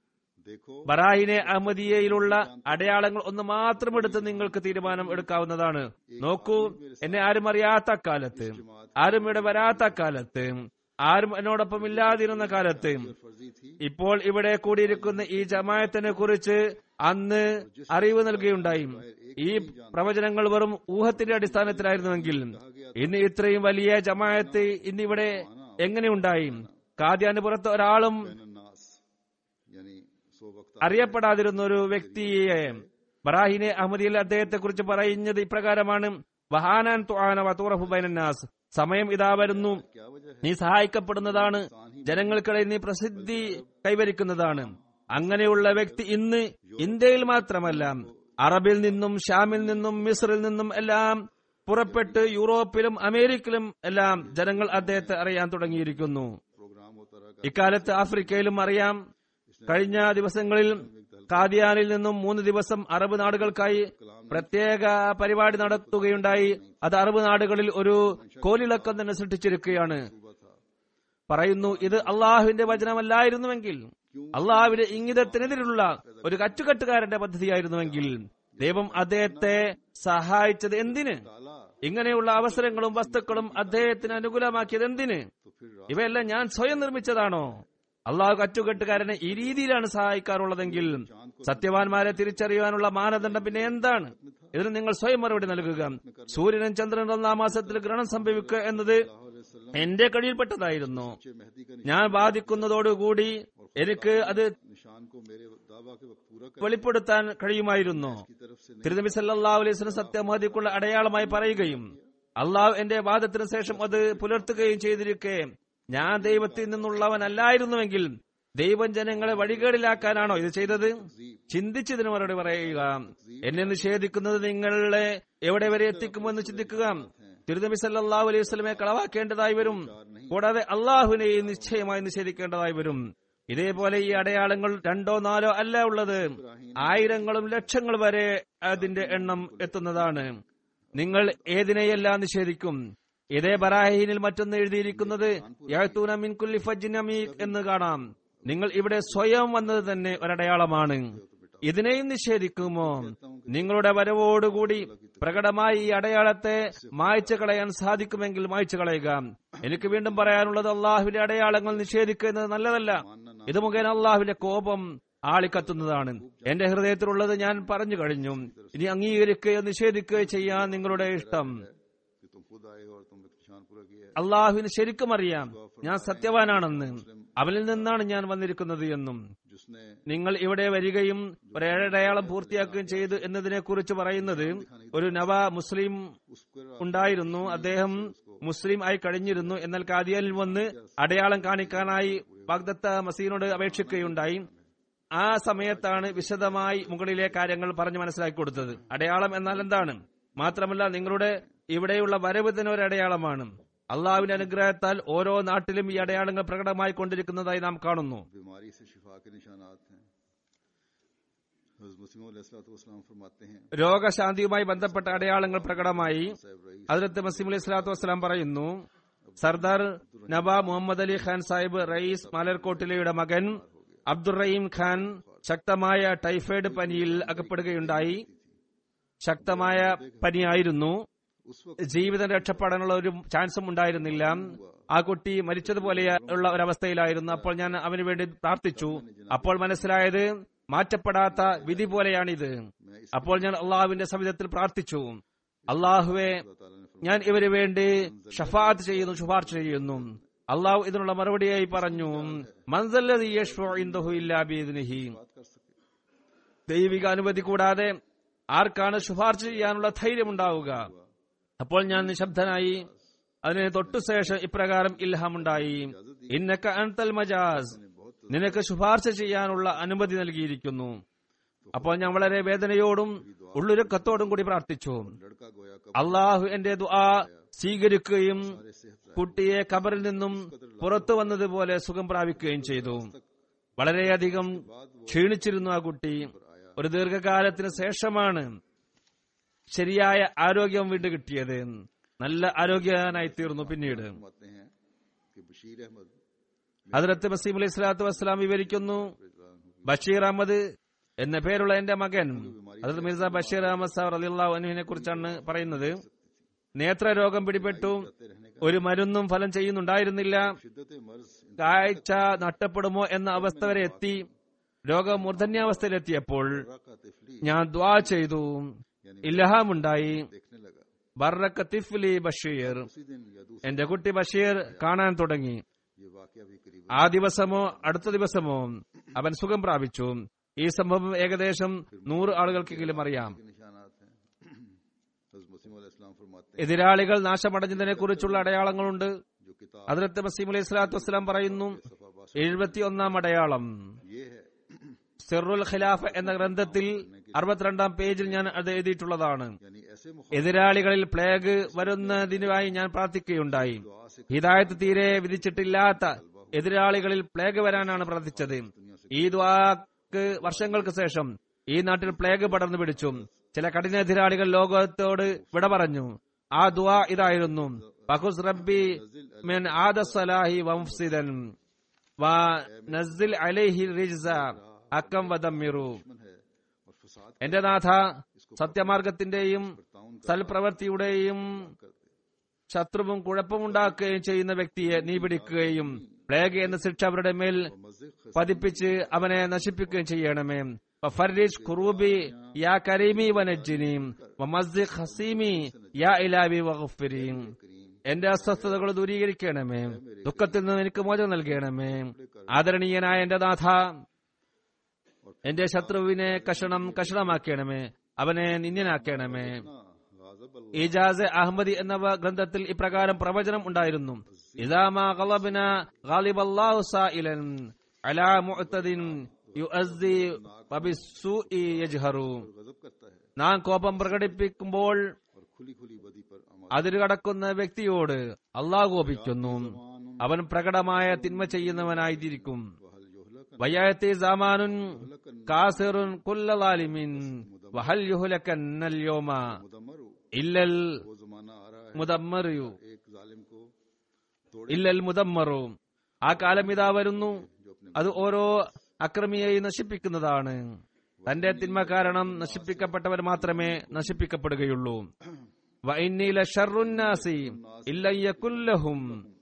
देखो ബറാഹിനെ അഹമ്മദിയയിലുള്ള അടയാളങ്ങൾ ഒന്ന് മാത്രം എടുത്ത് നിങ്ങൾക്ക് തീരുമാനം എടുക്കാവുന്നതാണ് നോക്കൂ എന്നെ ആരും അറിയാത്ത കാലത്ത് ആരും ഇവിടെ വരാത്ത കാലത്ത് ആരും എന്നോടൊപ്പം ഇല്ലാതിരുന്ന കാലത്ത് फर्जी थी ഇപ്പോൾ ഇവിടെ കൂടിയിരിക്കുന്ന ഈ ജമായത്തിനെ കുറിച്ച് അന്ന് അറിവ് നൽകുകയുണ്ടായി ഈ പ്രവചനങ്ങൾ വെറും ഊഹത്തിന്റെ അടിസ്ഥാനത്തിലായിരുന്നുവെങ്കിൽ ഇന്ന് ഇത്രയും വലിയ ജമായത്ത് ഇന്നിവിടെ എങ്ങനെയുണ്ടായി കാദ്യാനുപുറത്ത് ഒരാളും नास यानी सो वक्त അറിയപ്പെടാതിരുന്ന ഒരു വ്യക്തിയെ ബറാഹിനെ അഹമ്മദിയിൽ അദ്ദേഹത്തെ കുറിച്ച് പറയുന്നത് ഇപ്രകാരമാണ് വഹാനാൻ തുആന വതൂറഫു ബൈനന്നാസ് സമയം ഇതാ വരുന്നു क्या वजह है നീ സഹായിക്കപ്പെടുന്നതാണ് ജനങ്ങൾക്കിടയിൽ നീ പ്രസിദ്ധി കൈവരിക്കുന്നതാണ് അങ്ങനെയുള്ള വ്യക്തി ഇന്ന് ഇന്ത്യയിൽ മാത്രമല്ല അറബിൽ നിന്നും ഷാമിൽ നിന്നും മിസ്രിൽ നിന്നും എല്ലാം പുറപ്പെട്ട് യൂറോപ്പിലും അമേരിക്കയിലും എല്ലാം ജനങ്ങൾ അദ്ദേഹത്തെ അറിയാൻ തുടങ്ങിയിരിക്കുന്നു प्रोग्राम होता रहा ഇക്കാലത്ത് ആഫ്രിക്കയിലും അറിയാം കഴിഞ്ഞ ദിവസങ്ങളിൽ കാദിയാനിൽ നിന്നും മൂന്ന് ദിവസം അറബ് നാടുകൾക്കായി പ്രത്യേക പരിപാടി നടത്തുകയുണ്ടായി അത് അറബ് നാടുകളിൽ ഒരു കോലിളക്കം തന്നെ സൃഷ്ടിച്ചിരിക്കുകയാണ് सुबह था പറയുന്നു ഇത് അള്ളാഹുവിന്റെ വചനമല്ലായിരുന്നുവെങ്കിൽ അള്ളാഹുവിന്റെ ഇംഗിതത്തിനെതിരുള്ള ഒരു കറ്റുകെട്ടുകാരന്റെ പദ്ധതിയായിരുന്നുവെങ്കിൽ ദൈവം അദ്ദേഹത്തെ സഹായിച്ചത് എന്തിന് ताला ഇങ്ങനെയുള്ള അവസരങ്ങളും വസ്തുക്കളും അദ്ദേഹത്തിന് അനുകൂലമാക്കിയത് എന്തിന് तो फिर ഇവയെല്ലാം ഞാൻ സ്വയം നിർമ്മിച്ചതാണോ അള്ളാഹു കറ്റുകെട്ടുകാരനെ ഈ രീതിയിലാണ് സഹായിക്കാറുള്ളതെങ്കിൽ സത്യവാൻമാരെ തിരിച്ചറിയാനുള്ള മാനദണ്ഡം പിന്നെ എന്താണ് ഇതിന് നിങ്ങൾ സ്വയം മറുപടി നൽകുക സൂര്യനും ചന്ദ്രനും ഒന്നാം മാസത്തിൽ ഗ്രഹണം സംഭവിക്കുക എന്നത് എന്റെ കഴിയിൽപ്പെട്ടതായിരുന്നു नीचे मेहदी का ഞാൻ ബാധിക്കുന്നതോടുകൂടി എനിക്ക് അത് निशान को मेरे दावा के वक्त पूरा कर വെളിപ്പെടുത്താൻ കഴിയുമായിരുന്നു की तरफ से തിരുനബി സല്ലല്ലാഹു അലൈഹി വസല്ലം സത്യമഹദിക്കുള്ള അടയാളമായി പറയുകയും അള്ളാഹു എന്റെ വാദത്തിന് ശേഷം അത് പുലർത്തുകയും ചെയ്തിരിക്കെ ഞാൻ ദൈവത്തിൽ നിന്നുള്ളവനല്ലായിരുന്നുവെങ്കിൽ ദൈവം ജനങ്ങളെ വഴികേടിലാക്കാനാണോ ഇത് ചെയ്തത് ചിന്തിച്ചതിന് മറുപടി പറയുക എന്നെ നിഷേധിക്കുന്നത് നിങ്ങളെ എവിടെ വരെ എത്തിക്കുമെന്ന് ചിന്തിക്കുക തിരുനബി സല്ലല്ലാഹു അലൈഹി വസല്ലമെ കളവാക്കേണ്ടതായി വരും കൂടാതെ അള്ളാഹുവിനെ നിശ്ചയമായി നിഷേധിക്കേണ്ടതായി വരും ഇതേപോലെ ഈ അടയാളങ്ങൾ രണ്ടോ നാലോ അല്ല ഉള്ളത് ആയിരങ്ങളും ലക്ഷങ്ങൾ വരെ അതിന്റെ എണ്ണം എത്തുന്നതാണ് നിങ്ങൾ ഏതിനെയെല്ലാം നിഷേധിക്കും ഇതേ ബറാഹീനിൽ മറ്റൊന്ന് എഴുതിയിരിക്കുന്നത് യഅ്തൂന മിൻ കുല്ലി ഫജ്ജിൻ അമീഖ് എന്ന് കാണാം നിങ്ങൾ ഇവിടെ സ്വയം വന്നത് തന്നെ ഒരടയാളമാണ് ഇതിനെയും നിഷേധിക്കുമോ നിങ്ങളുടെ വരവോടുകൂടി പ്രകടമായി ഈ അടയാളത്തെ മായ്ച്ചു കളയാൻ സാധിക്കുമെങ്കിൽ മായ്ച്ചു കളയുക എനിക്ക് വീണ്ടും പറയാനുള്ളത് അള്ളാഹുവിന്റെ അടയാളങ്ങൾ നിഷേധിക്കുന്നത് നല്ലതല്ല ഇത് മുഖേന അള്ളാഹുവിന്റെ കോപം ആളിക്കത്തുന്നതാണ് എന്റെ ഹൃദയത്തിലുള്ളത് ഞാൻ പറഞ്ഞു കഴിഞ്ഞു ഇനി അംഗീകരിക്കുകയോ നിഷേധിക്കുകയോ ചെയ്യാൻ നിങ്ങളുടെ ഇഷ്ടം कि तुम खुद आए हो और तुम एक निशान पूरा किया है അള്ളാഹുവിന് ശരിക്കും അറിയാം ഞാൻ സത്യവാനാണെന്ന് അവനിൽ നിന്നാണ് ഞാൻ വന്നിരിക്കുന്നത് എന്നും जिसने നിങ്ങൾ ഇവിടെ വരികയും ഒരേഴടയാളം പൂർത്തിയാക്കുകയും ചെയ്തു എന്നതിനെ കുറിച്ച് പറയുന്നത് ഒരു നവ മുസ്ലിം उस पर ഉണ്ടായിരുന്നു അദ്ദേഹം മുസ്ലിം ആയി കഴിഞ്ഞിരുന്നു എന്നാൽ കാദിയാനിൽ വന്ന് അടയാളം കാണിക്കാനായി ബാഗ്ദത്ത മസീനോട് അപേക്ഷിക്കുകയുണ്ടായി ആ സമയത്താണ് വിശദമായി മുകളിലെ കാര്യങ്ങൾ പറഞ്ഞു മനസ്സിലാക്കി കൊടുത്തത് അടയാളം എന്നാൽ എന്താണ് മാത്രമല്ല നിങ്ങളുടെ ഇവിടെയുള്ള വരവ് തന്നെ ഒരു അടയാളമാണ് അള്ളാഹുവിന്റെ അനുഗ്രഹത്താൽ ഓരോ നാട്ടിലും ഈ അടയാളങ്ങൾ പ്രകടമായി കൊണ്ടിരിക്കുന്നതായി നാം കാണുന്നു बीमारी से शिफा के निशानात हैं हज़रत मुस्लिम अलैहिस्सलाम फरमाते हैं രോഗശാന്തിയുമായി ബന്ധപ്പെട്ട അടയാളങ്ങൾ പ്രകടമായി साहब रईस അതിർത്ത് മസീം അലൈഹി സ്വലാത്തു വസ്സലാം പറയുന്നു സർദാർ നബ മുഹമ്മദ് അലി ഖാൻ സാഹിബ് റയീസ് മാലർകോട്ടിലയുടെ മകൻ അബ്ദുറഹീം ഖാൻ ശക്തമായ ടൈഫോയിഡ് പനിയിൽ അകപ്പെടുകയുണ്ടായി ശക്തമായ പനിയായിരുന്നു उस वक्त ജീവിതം രക്ഷപ്പെടാനുള്ള ഒരു ചാൻസും ഉണ്ടായിരുന്നില്ല ആ കുട്ടി മരിച്ചതുപോലെ ഉള്ള ഒരവസ്ഥയിലായിരുന്നു അപ്പോൾ ഞാൻ അവന് വേണ്ടി പ്രാർത്ഥിച്ചു അപ്പോൾ മനസ്സിലായത് മാറ്റപ്പെടാത്ത വിധി പോലെയാണിത് അപ്പോൾ ഞാൻ അള്ളാഹുവിന്റെ സവിധത്തിൽ പ്രാർത്ഥിച്ചു അള്ളാഹുവെ ഞാൻ ഇവര് വേണ്ടി ഷഫാത്ത് ചെയ്യുന്നു ശുപാർശ ചെയ്യുന്നു അള്ളാഹു ഇതിനുള്ള മറുപടിയായി പറഞ്ഞു മൻസല്ലദീ യശ്ഫഉ ഇൻദഹു ഇല്ലാ ബിഇദ്നിഹി ദൈവിക അനുമതി കൂടാതെ ആർക്കാണ് ശുപാർശ ചെയ്യാനുള്ള ധൈര്യമുണ്ടാവുക അപ്പോൾ ഞാൻ നിശബ്ദനായി അതിന് തൊട്ടുശേഷം ഇപ്രകാരം ഇൽഹാമുണ്ടായി ഇന്നക്ക അൻതൽ മജാസ് നിനക്ക് ശുപാർശ ചെയ്യാനുള്ള അനുമതി നൽകിയിരിക്കുന്നു അപ്പോൾ ഞാൻ വളരെ വേദനയോടും ഉള്ളുരുക്കത്തോടും കൂടി പ്രാർത്ഥിച്ചു लड़का गोया कब അള്ളാഹു എന്റെ ദുആ സ്വീകരിക്കുകയും കുട്ടിയെ കബറിൽ നിന്നും പുറത്തു വന്നതുപോലെ സുഖം പ്രാപിക്കുകയും ചെയ്തു വളരെയധികം ക്ഷീണിച്ചിരുന്നു ആ കുട്ടി ഒരു ദീർഘകാലത്തിന് ശേഷമാണ് ശരിയായ ആരോഗ്യം വീണ്ടും കിട്ടിയത് നല്ല ആരോഗ്യവാനായി തീർന്നു പിന്നീട് फरमाते हैं कि बशीर अहमद ഹജറത്ത് ബസീം അലൈഹി സ്വലാത്തു വസ്സലാം വിവരിക്കുന്നു ബഷീർ അഹമ്മദ് എന്ന പേരുള്ള എന്റെ മകൻ ഹജറത്ത് മിർസ ബഷീർ അഹമ്മദ് സാർ അലിള്ളാഹു അനുവിനെ കുറിച്ചാണ് പറയുന്നത് നേത്രരോഗം പിടിപെട്ടു ഒരു മരുന്നും ഫലം ചെയ്യുന്നുണ്ടായിരുന്നില്ല शिद्दत मर्ज കാഴ്ച നഷ്ടപ്പെടുമോ എന്ന അവസ്ഥ വരെ എത്തി രോഗം മൂർധന്യാവസ്ഥയിലെത്തിയപ്പോൾ का तिफली ഞാൻ ദ്വാ ചെയ്തു ഇല്ലഹാമുണ്ടായി देखने लगा ബർറക്ക തിഫ്ലി ബഷീർ उसी दिन या दूसरे എന്റെ കുട്ടി ബഷീർ കാണാൻ തുടങ്ങി ये वाक्य भी करीब ആ ദിവസമോ അടുത്ത ദിവസമോ അവൻ സുഖം പ്രാപിച്ചു ഈ സംഭവം ഏകദേശം നൂറ് ആളുകൾക്കെങ്കിലും അറിയാം के निशानात हैं हज़रत मसीह अलैहिस्सलाम फरमाते हैं എതിരാളികൾ നാശമടഞ്ഞതിനെ കുറിച്ചുള്ള അടയാളങ്ങളുണ്ട് जो किताब അതിർത്ത് മസീം അലൈഹി സ്വലാത്തു വസ്സലാം പറയുന്നു सफा बास എഴുപത്തിയൊന്നാം അടയാളം ये है സിറുൽ ഖിലാഫ് എന്ന ഗ്രന്ഥത്തിൽ അറുപത്തിരണ്ടാം പേജിൽ ഞാൻ അത് എഴുതിയിട്ടുള്ളതാണ് यानी ऐसे मुख എതിരാളികളിൽ പ്ലേഗ് വരുന്നതിനായി ഞാൻ പ്രാർത്ഥിക്കുകയുണ്ടായി दुआ से ഹിദായത്ത് തീരെ വിധിച്ചിട്ടില്ലാത്ത എതിരാളികളിൽ പ്ലേഗ് വരാനാണ് പ്രാർത്ഥിച്ചത് ഈ ദ്വാക്ക് വർഷങ്ങൾക്ക് ശേഷം ഈ നാട്ടിൽ പ്ലേഗ് പടർന്നു പിടിച്ചു ചില കഠിന എതിരാളികൾ ലോകത്തോട് വിട പറഞ്ഞു ആ ദ്വാ ഇതായിരുന്നു ഫഖുസ് റബ്ബി മിൻ ആദസ്സലാഹി വംഫ്സിദൻ വ നസ്സിൽ അലൈഹി റിജ്സ അക്കം വദമ്മിറു दुश्मन है और फसाद എന്റെ നാഥ സത്യമാർഗത്തിന്റെയും സൽപ്രവൃത്തിയുടെയും ശത്രുവും കുഴപ്പമുണ്ടാക്കുകയും ചെയ്യുന്ന വ്യക്തിയെ നീ പിടിക്കുകയും പ്ലേഗ് എന്ന ശിക്ഷ അവരുടെ മേൽ मस्जिद പതിപ്പിച്ച് അവനെ നശിപ്പിക്കുകയും ചെയ്യണമേ ഫർരിജ് ഖുറൂബി യാ കരീമി വനജ്ജിനി വമസ്ജിദ് ഹസീമി യാ ഇലാബി വഗഫിരി എന്റെ അസ്വസ്ഥതകൾ ദൂരീകരിക്കണമേ ദുഃഖത്തിൽ നിന്ന് എനിക്ക് മോചനം നൽകണമേ ആദരണീയനായ എന്റെ നാഥ എന്റെ ശത്രുവിനെ കഷണം കഷണമാക്കണമേ അവനെ നിന്യനാക്കണമേ गाजब ഇജാസ് അഹമ്മദി എന്ന ഗ്രന്ഥത്തിൽ ഇപ്രകാരം പ്രവചനം ഉണ്ടായിരുന്നു ഇദാമാ ഗളബ്ന ഗാലിബല്ലാഹു സായിലൻ അലാ മുഅ്തദിൻ യുഅസ്സി വബിസ്സൂഇ യജ്ഹറു गजब करता है നാം കോപം പ്രകടിപ്പിക്കുമ്പോൾ और खुली खुली बदी पर अमल അതിരുകടക്കുന്ന വ്യക്തിയോട് അള്ളാഹു കോപിക്കുന്നു അവൻ പ്രകടമായ തിന്മ ചെയ്യുന്നവനായിരിക്കും वहल युहलक വയ്യായത്തി സാമാനുൻ കാസിറുൻ കുല്ലലാലിമിൻ വഹൽ യുഹുലക്കന്നൽ യോമ मुदम्मर हो ഇല്ലൽ वो जमाना आ रहा है മുദമ്മറിയു एक जालिम को तोड़े ഇല്ലൽ മുദമ്മറു ആ കാലം ഇതാ വരുന്നു जो अपने അത് ഓരോ അക്രമിയെയും നശിപ്പിക്കുന്നതാണ് തന്റെ തിന്മ കാരണം നശിപ്പിക്കപ്പെട്ടവർ മാത്രമേ നശിപ്പിക്കപ്പെടുകയുള്ളൂ വൈന്നീല ഷർറുന്നാസി ഇല്ലയ്യക്കുല്ലഹും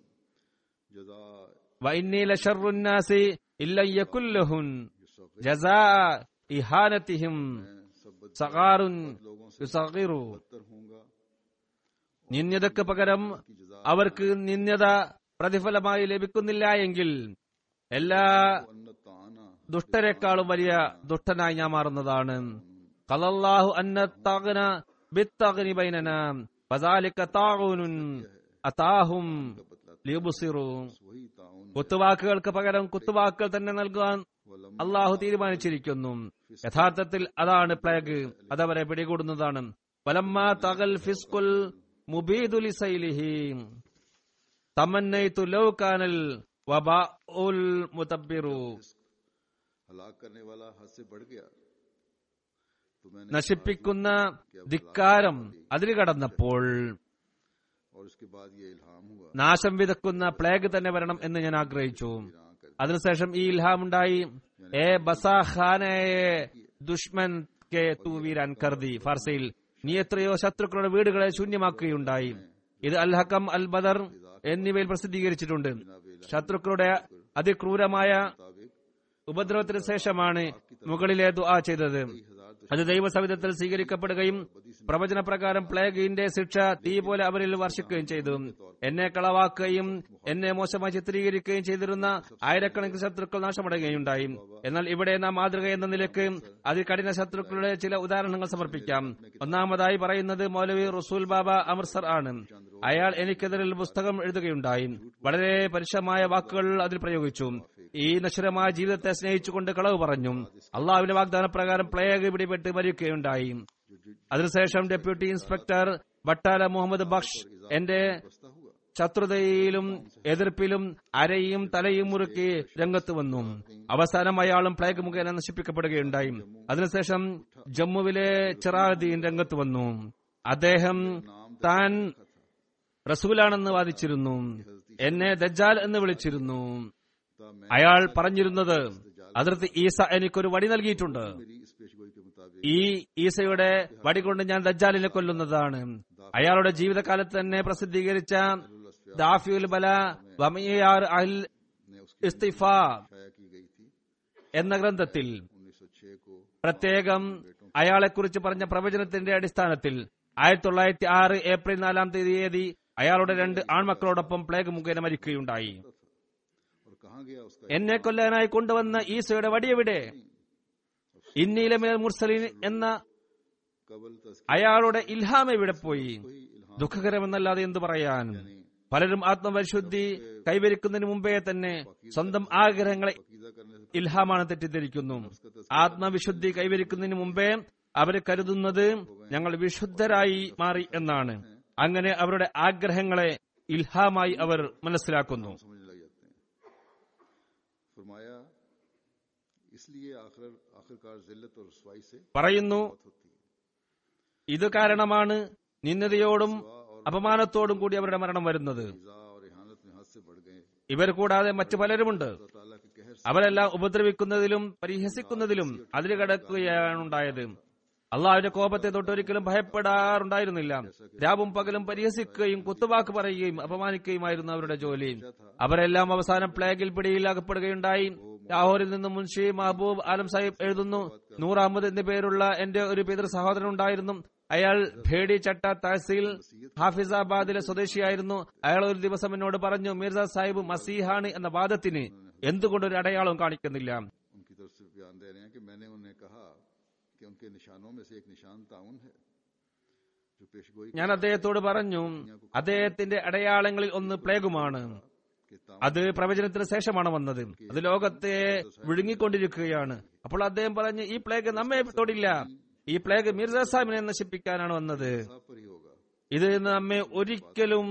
जजा വൈന്നീല ഷർറുന്നാസി ഇല്ലയ്യക്കുല്ലഹുൻ ജസാ ഇഹാനത്തിഹിം सब സഗാറുൻ लोगों से യുസഗിറു बदतर होऊंगा നിന്ദ്യതക്ക് പകരം की जजा അവർക്ക് നിന്ദ്യത പ്രതിഫലമായി ലഭിക്കുന്നില്ല എങ്കിൽ എല്ലാ अन्नत ताना ദുഷ്ടരെക്കാളും വലിയ ദുഷ്ടനായി ഞാൻ മാറുന്നതാണ് ഖലല്ലാഹു അന്ന തഗ്ന ബിത്തഗ്നി ബൈനന ഫസാലിക താഊനുൻ അതാഹും ലിയുബ്സിറു वही ताउन കുത്തുവാക്കുകൾക്ക് പകരം കുത്തുവാക്കുകൾ തന്നെ നൽകാൻ അള്ളാഹു തീരുമാനിച്ചിരിക്കുന്നു യഥാർത്ഥത്തിൽ അതാണ് പ്ലേഗ് അതവരെ പിടികൂടുന്നതാണ് വലമ്മ തകൽ ഫിസ്കുൽ മുബീദുലി സൈലിഹി തമന്നൈതു ലൗ കാനൽ വബാഉൽ മുതബ്ബിറു हलाक करने वाला हद से बढ़ गया तो मैंने നശിപ്പിക്കുന്ന ധിക്കാരം അതിര് കടന്നപ്പോൾ और उसके बाद ये इल्हाम हुआ നാശം വിതക്കുന്ന പ്ലേഗ് തന്നെ വരണം എന്ന് ഞാൻ ആഗ്രഹിച്ചു അതിനുശേഷം ഈ ഇൽഹാം ഉണ്ടായി ഏ ബസാഖാനയെ ദുഷ്മൻ കെ തൂവീരാൻ കർദി ഫാർസയിൽ നീ എത്രയോ ശത്രുക്കളുടെ വീടുകളെ ശൂന്യമാക്കുകയുണ്ടായി ഇത് അൽ ഹക്കം അൽ ബദർ എന്നിവയിൽ പ്രസിദ്ധീകരിച്ചിട്ടുണ്ട് ശത്രുക്കളുടെ അതിക്രൂരമായ मुताबिक ഉപദ്രവത്തിന് ശേഷമാണ് മുകളിലെ ദുആ ചെയ്തത് അത് ദൈവസവിധത്തിൽ സ്വീകരിക്കപ്പെടുകയും പ്രവചന പ്രകാരം പ്ലേഗിന്റെ ശിക്ഷ തീ പോലെ അവരിൽ വർഷിക്കുകയും ചെയ്തു എന്നെ കളവാക്കുകയും എന്നെ മോശമായി ചിത്രീകരിക്കുകയും ചെയ്തിരുന്ന ആയിരക്കണക്കിന് ശത്രുക്കൾ നാശമടയുകയുണ്ടായി എന്നാൽ ഇവിടെ നാം മാതൃക എന്ന നിലയ്ക്ക് അതികഠിന ശത്രുക്കളുടെ ചില ഉദാഹരണങ്ങൾ സമർപ്പിക്കാം ഒന്നാമതായി പറയുന്നത് മൗലവി റസൂൽ ബാബ അമൃത്സർ ആണ് അയാൾ എനിക്കെതിരിൽ പുസ്തകം എഴുതുകയുണ്ടായി വളരെ പരുഷമായ വാക്കുകൾ അതിൽ പ്രയോഗിച്ചു ഈ നശ്വരമായ ജീവിതത്തെ സ്നേഹിച്ചുകൊണ്ട് കളവ് പറഞ്ഞു അള്ളാഹുവിന്റെ വാഗ്ദാന പ്രകാരം പ്ലേഗ് പിടിപെട്ട് മരിക്കുകയുണ്ടായി അതിനുശേഷം ഡെപ്യൂട്ടി ഇൻസ്പെക്ടർ ബട്ടാല മുഹമ്മദ് ബക്ഷ് എന്റെ ശത്രുതയിലും എതിർപ്പിലും അരയും തലയും മുറുക്കി രംഗത്ത് വന്നു അവസാനം അയാളും പ്ലേഗ് മുഖേന നശിപ്പിക്കപ്പെടുകയുണ്ടായി അതിനുശേഷം ജമ്മുവിലെ ചിറാദീൻ രംഗത്ത് വന്നു അദ്ദേഹം താൻ റസൂലാണെന്ന് വാദിച്ചിരുന്നു എന്നെ ദജ്ജാൽ എന്ന് വിളിച്ചിരുന്നു അയാൾ പറഞ്ഞിരുന്നത് അതിർത്തി ഈസ എനിക്കൊരു വടി നൽകിയിട്ടുണ്ട് मेरी इस पेशगोई के मुताबिक ഈ ഈസയുടെ വടി കൊണ്ട് ഞാൻ ദജ്ജാലിനെ കൊല്ലുന്നതാണ് അയാളുടെ ജീവിതകാലത്ത് തന്നെ പ്രസിദ്ധീകരിച്ച ദാഫിയുൽ ബല വമിയാർ അൽ ने उसकी ഇസ്തിഫ छाया की गई थी എന്ന ഗ്രന്ഥത്തിൽ 1906 को പ്രത്യേകം അയാളെക്കുറിച്ച് പറഞ്ഞ പ്രവചനത്തിന്റെ അടിസ്ഥാനത്തിൽ ആയിരത്തി തൊള്ളായിരത്തി ആറ് ഏപ്രിൽ നാലാം തീയതി അയാളുടെ രണ്ട് ആൺമക്കളോടൊപ്പം പ്ലേഗ് മുഖേന മരിക്കുകയുണ്ടായി और कहाँ गया उसका എന്നെ കൊല്ലാനായി കൊണ്ടുവന്ന ഈസയുടെ വടിയെവിടെ ഇന്നീലെ മേൽ മുർസലിൻ എന്ന कबल तस्क അയാളുടെ ഇൽഹാം എവിടെ പോയി कोई इल्हाम ദുഃഖകരമെന്നല്ലാതെ എന്തു പറയാൻ പലരും ആത്മപരിശുദ്ധി കൈവരിക്കുന്നതിന് മുമ്പേ തന്നെ സ്വന്തം ആഗ്രഹങ്ങളെ कीदा करने से ഇൽഹാമാണ് തെറ്റിദ്ധരിക്കുന്നു ആത്മവിശുദ്ധി കൈവരിക്കുന്നതിന് മുമ്പേ അവർ കരുതുന്നത് ഞങ്ങൾ വിശുദ്ധരായി മാറി എന്നാണ് അങ്ങനെ അവരുടെ ആഗ്രഹങ്ങളെ ഇൽഹാമായി അവർ മനസ്സിലാക്കുന്നു समझने लग जाते हैं फरमाया इसलिए आखिर आखिरकार जिल्लत और रसवाई से പറയുന്നു मौत होती है ഇത് കാരണമാണ് നിന്ദതയോടും അപമാനത്തോടും കൂടി അവരുടെ മരണം വരുന്നത് ईजा और इहानत में हाथ से बढ़ गए ഇവർ കൂടാതെ മറ്റു പലരുമുണ്ട് अल्लाह ताला के कहर से അവരെല്ലാം ഉപദ്രവിക്കുന്നതിലും പരിഹസിക്കുന്നതിലും അതിൽ കടക്കുകയാണ് ഉണ്ടായത് അള്ളാഹുവിന്റെ കോപത്തെ തൊട്ടൊരിക്കലും ഭയപ്പെടാറുണ്ടായിരുന്നില്ല രാവും പകലും പരിഹസിക്കുകയും കുത്തുവാക്ക് പറയുകയും അപമാനിക്കുകയുമായിരുന്നു അവരുടെ ജോലി അവരെല്ലാം അവസാനം പ്ലേഗിൽ പിടിയിൽ അകപ്പെടുകയുണ്ടായി ലാഹോറിൽ നിന്നും മുൻഷി മഹബൂബ് ആലം സാഹിബ് എഴുതുന്നു നൂർ അഹമ്മദ് എന്നു പേരുള്ള എന്റെ ഒരു പിതൃ സഹോദരൻ ഉണ്ടായിരുന്നു അയാൾ ഭേടി ചട്ട തഹസീൽ ഹാഫിസാബാദിലെ സ്വദേശിയായിരുന്നു അയാൾ ഒരു ദിവസം എന്നോട് പറഞ്ഞു മിർസ സാഹിബ് മസീഹാണ് എന്ന വാദത്തിന് എന്തുകൊണ്ട് ഒരു അടയാളവും കാണിക്കുന്നില്ല उनकी तरफ से बयान दे रहे हैं कि मैंने उन्हें कहा कि उनके निशानों में से एक निशान ताउन है जो पेशगोई ഞാൻ അദ്ദേഹത്തോട് പറഞ്ഞു അദ്ദേഹത്തിന്റെ അടയാളങ്ങളിൽ ഒന്ന് പ്ലേഗുമാണ് के ताउन അത് പ്രവചനത്തിന് ശേഷമാണ് വന്നത് അത് ലോകത്തെ വിഴുങ്ങിക്കൊണ്ടിരിക്കുകയാണ് അപ്പോൾ അദ്ദേഹം പറഞ്ഞു ഈ പ്ലേഗ് നമ്മെ തൊടില്ല ഈ പ്ലേഗ് മിർസ സാഹിബിനെ നശിപ്പിക്കാനാണ് വന്നത് साहब पर ही होगा ഇത് നമ്മെ ഒരിക്കലും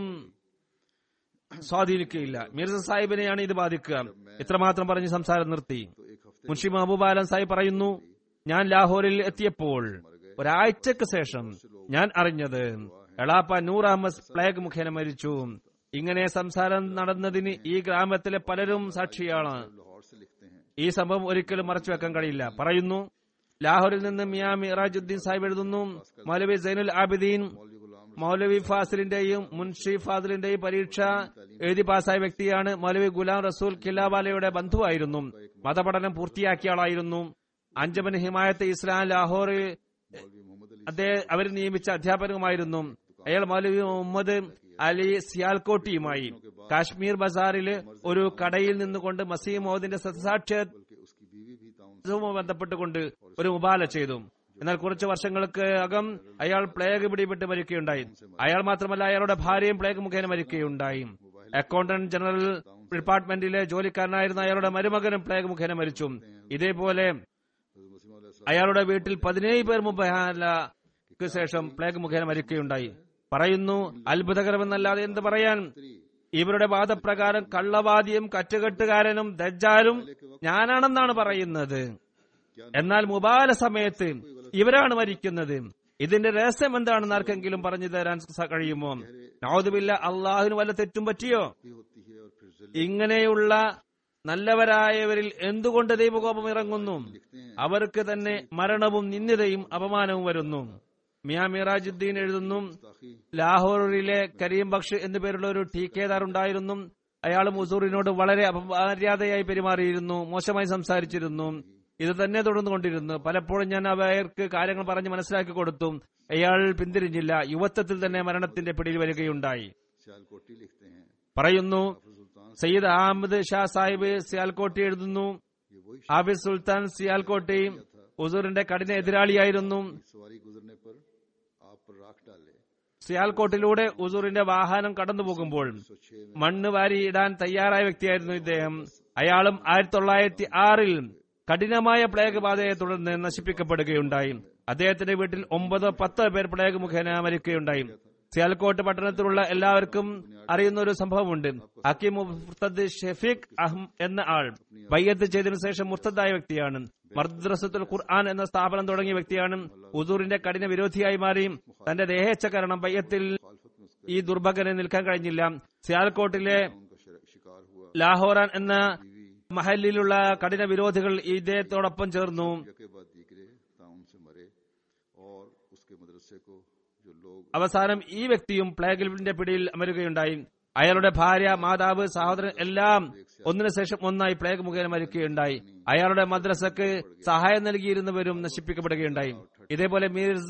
സ്വാധീനിക്കുകയില്ല മിർസ സാഹിബിനെയാണ് ഇത് ബാധിക്കുക ഇത്രമാത്രം പറഞ്ഞ് സംസാരം നിർത്തി तो एक हफ्ते മുൻഷി മഹബൂബ് ആലം സാഹിബ് പറയുന്നു ഞാൻ ലാഹോറിൽ എത്തിയപ്പോൾ ഒരാഴ്ചക്ക് ശേഷം ഞാൻ അറിഞ്ഞത് എളാപ്പ നൂർ അഹമ്മദ് പ്ലേഗ് മുഖേന മരിച്ചു ഇങ്ങനെ സംസാരം നടന്നതിന് ഈ ഗ്രാമത്തിലെ പലരും സാക്ഷിയാണ് लाहौर से लिखते हैं ഈ സംഭവം ഒരിക്കലും മറച്ചു വെക്കാൻ കഴിയില്ല പറയുന്നു ലാഹോറിൽ നിന്ന് മിയാ മിറാജുദ്ദീൻ സാഹിബ് എഴുതുന്നു മൗലവി സൈനുൽ ആബിദീൻ मौलवी गुलाम മൗലവി ഫാസിലിന്റെയും മുൻഷി ഫാസിലിന്റെയും പരീക്ഷ എഴുതി പാസ്സായ വ്യക്തിയാണ് മൗലവി ഗുലാം റസൂൽ കില്ലാവാലയുടെ ബന്ധുവായിരുന്നു മതപഠനം പൂർത്തിയാക്കിയ ആളായിരുന്നു അഞ്ചമൻ ഹിമായത്ത് ഇസ്ലാം ലാഹോറിൽ मौलवी मोहम्मद अली അദ്ദേഹം അവർ നിയമിച്ച അധ്യാപകനുമായിരുന്നു അയാൾ മൗലവി മുഹമ്മദ് അലി സിയാൽകോട്ടിയുമായി കാശ്മീർ ബസാറില് ഒരു കടയിൽ നിന്നുകൊണ്ട് മസീം മോദിന്റെ സത്യസാക്ഷ്യ बल्कि उसकी बीवी भी ताउन ഇതുമായി ബന്ധപ്പെട്ടുകൊണ്ട് ഒരു മുബാല ചെയ്തു എന്നാൽ കുറച്ച് വർഷങ്ങൾക്ക് അകം അയാൾ പ്ലേഗ് പിടിപെട്ട് മരിക്കുകയുണ്ടായി അയാൾ മാത്രമല്ല അയാളുടെ ഭാര്യയും പ്ലേഗ് മുഖേന മരിക്കുകയുണ്ടായി അക്കൗണ്ടന്റ് ജനറൽ ഡിപ്പാർട്ട്മെന്റിലെ ജോലിക്കാരനായിരുന്ന അയാളുടെ മരുമകനും പ്ലേഗ് മുഖേന മരിച്ചു ഇതേപോലെ हज़रत मसीह अलैहि അയാളുടെ വീട്ടിൽ പതിനേഴ് പേർ മുബാലക്ക് ശേഷം പ്ലേഗ് മുഖേന മരിക്കുകയുണ്ടായി പറയുന്നു അത്ഭുതകരമെന്നല്ലാതെ എന്ത് പറയാൻ ഇവരുടെ വാദപ്രകാരം കള്ളവാദിയും കറ്റുകെട്ടുകാരനും ദജ്ജാലും ഞാനാണെന്നാണ് പറയുന്നത് എന്നാൽ മുബാല സമയത്ത് ഇവരാണ് മരിക്കുന്നത് ഇതിന്റെ രഹസ്യം എന്താണെന്ന് ആർക്കെങ്കിലും പറഞ്ഞു തരാൻ സ- കഴിയുമോ നൗദുബില്ല അള്ളാഹുവിന് വല്ല തെറ്റും പറ്റിയോ भी होती है और फिर जिल ഇങ്ങനെയുള്ള നല്ലവരായവരിൽ എന്തുകൊണ്ട് ദൈവകോപം ഇറങ്ങുന്നു അവർക്ക് തന്നെ മരണവും നിന്ദിതയും അപമാനവും വരുന്നു മിയാ മിറാജുദ്ദീൻ എഴുതുന്നു ताकि ലാഹോറിലെ കരീം ബക്ഷ് എന്നു പേരുള്ള ഒരു ടീക്കേദാർ ഉണ്ടായിരുന്നു അയാളും ഉസൂറിനോട് വളരെ അപമര്യാദയായി പെരുമാറിയിരുന്നു മോശമായി സംസാരിച്ചിരുന്നു ഇത് തന്നെ തുടർന്നുകൊണ്ടിരുന്നു പലപ്പോഴും ഞാൻ അവർക്ക് കാര്യങ്ങൾ പറഞ്ഞ് മനസ്സിലാക്കി കൊടുത്തു അയാൾ പിന്തിരിഞ്ഞില്ല യുവത്വത്തിൽ തന്നെ മരണത്തിന്റെ പിടിയിൽ വരികയുണ്ടായി सियालकोटी लिखते हैं പറയുന്നു हाफिज सुल्तान സയ്യിദ് അഹമ്മദ് ഷാ സാഹിബ് സിയാൽകോട്ടി എഴുതുന്നു ये वही ഹാഫിസ് സുൽത്താൻ സിയാൽകോട്ടി ഉസൂറിന്റെ കഠിന എതിരാളിയായിരുന്നു सवारी गुजरने पर आप पर राख डाले സിയാൽകോട്ടിലൂടെ ഉസൂറിന്റെ വാഹനം കടന്നു പോകുമ്പോൾ सौ छह में മണ്ണ് വാരി ഇടാൻ തയ്യാറായ വ്യക്തിയായിരുന്നു ഇദ്ദേഹം അയാളും ആയിരത്തി തൊള്ളായിരത്തി ആറിൽ കഠിനമായ പ്ലേഗ് ബാധയെ തുടർന്ന് നശിപ്പിക്കപ്പെടുകയുണ്ടായി അദ്ദേഹത്തിന്റെ വീട്ടിൽ ഒമ്പതോ പത്തോ പേർ പ്ലേഗ് മുഖേന മരിക്കുകയുണ്ടായി സിയാൽകോട്ട് പട്ടണത്തിലുള്ള എല്ലാവർക്കും അറിയുന്ന ഒരു സംഭവമുണ്ട് ഹക്കീം മുർത്തദ് ഷെഫീഖ് അഹം എന്ന ആൾ ബയ്യത്ത് ചെയ്തതിനു ശേഷം മുർത്തദായ വ്യക്തിയാണ് മർദ്രസത്തുൽ ഖുർആൻ എന്ന സ്ഥാപനം തുടങ്ങിയ വ്യക്തിയാണ് ഉദൂറിന്റെ കഠിന വിരോധിയായി മാറി തന്റെ ദേഹേച്ഛ കാരണം ബയ്യത്തിൽ मुखालफत में उसका ഈ ദുർഭകന് നിൽക്കാൻ കഴിഞ്ഞില്ല സിയാൽകോട്ടിലെ उनका शर- शिकार हुआ ലാഹോറാൻ എന്ന മഹലിലുള്ള കഠിന വിരോധികൾ ഇദ്ദേഹത്തോടൊപ്പം ചേർന്നു के बाद दीगरे ताउन से मरे और उसके मदरसे को जो लोग അവസാനം ഈ വ്യക്തിയും പ്ലേഗിന്റെ പിടിയിൽ അമരുകയുണ്ടായി അയാളുടെ ഭാര്യ മാതാവ് സഹോദരൻ എല്ലാം ഒന്നിനു ശേഷം ഒന്നായി പ്ലേഗ് മുഖേന മരിക്കുകയുണ്ടായി അയാളുടെ മദ്രസക്ക് സഹായം നൽകിയിരുന്നവരും നശിപ്പിക്കപ്പെടുകയുണ്ടായി ഇതേപോലെ മിർസ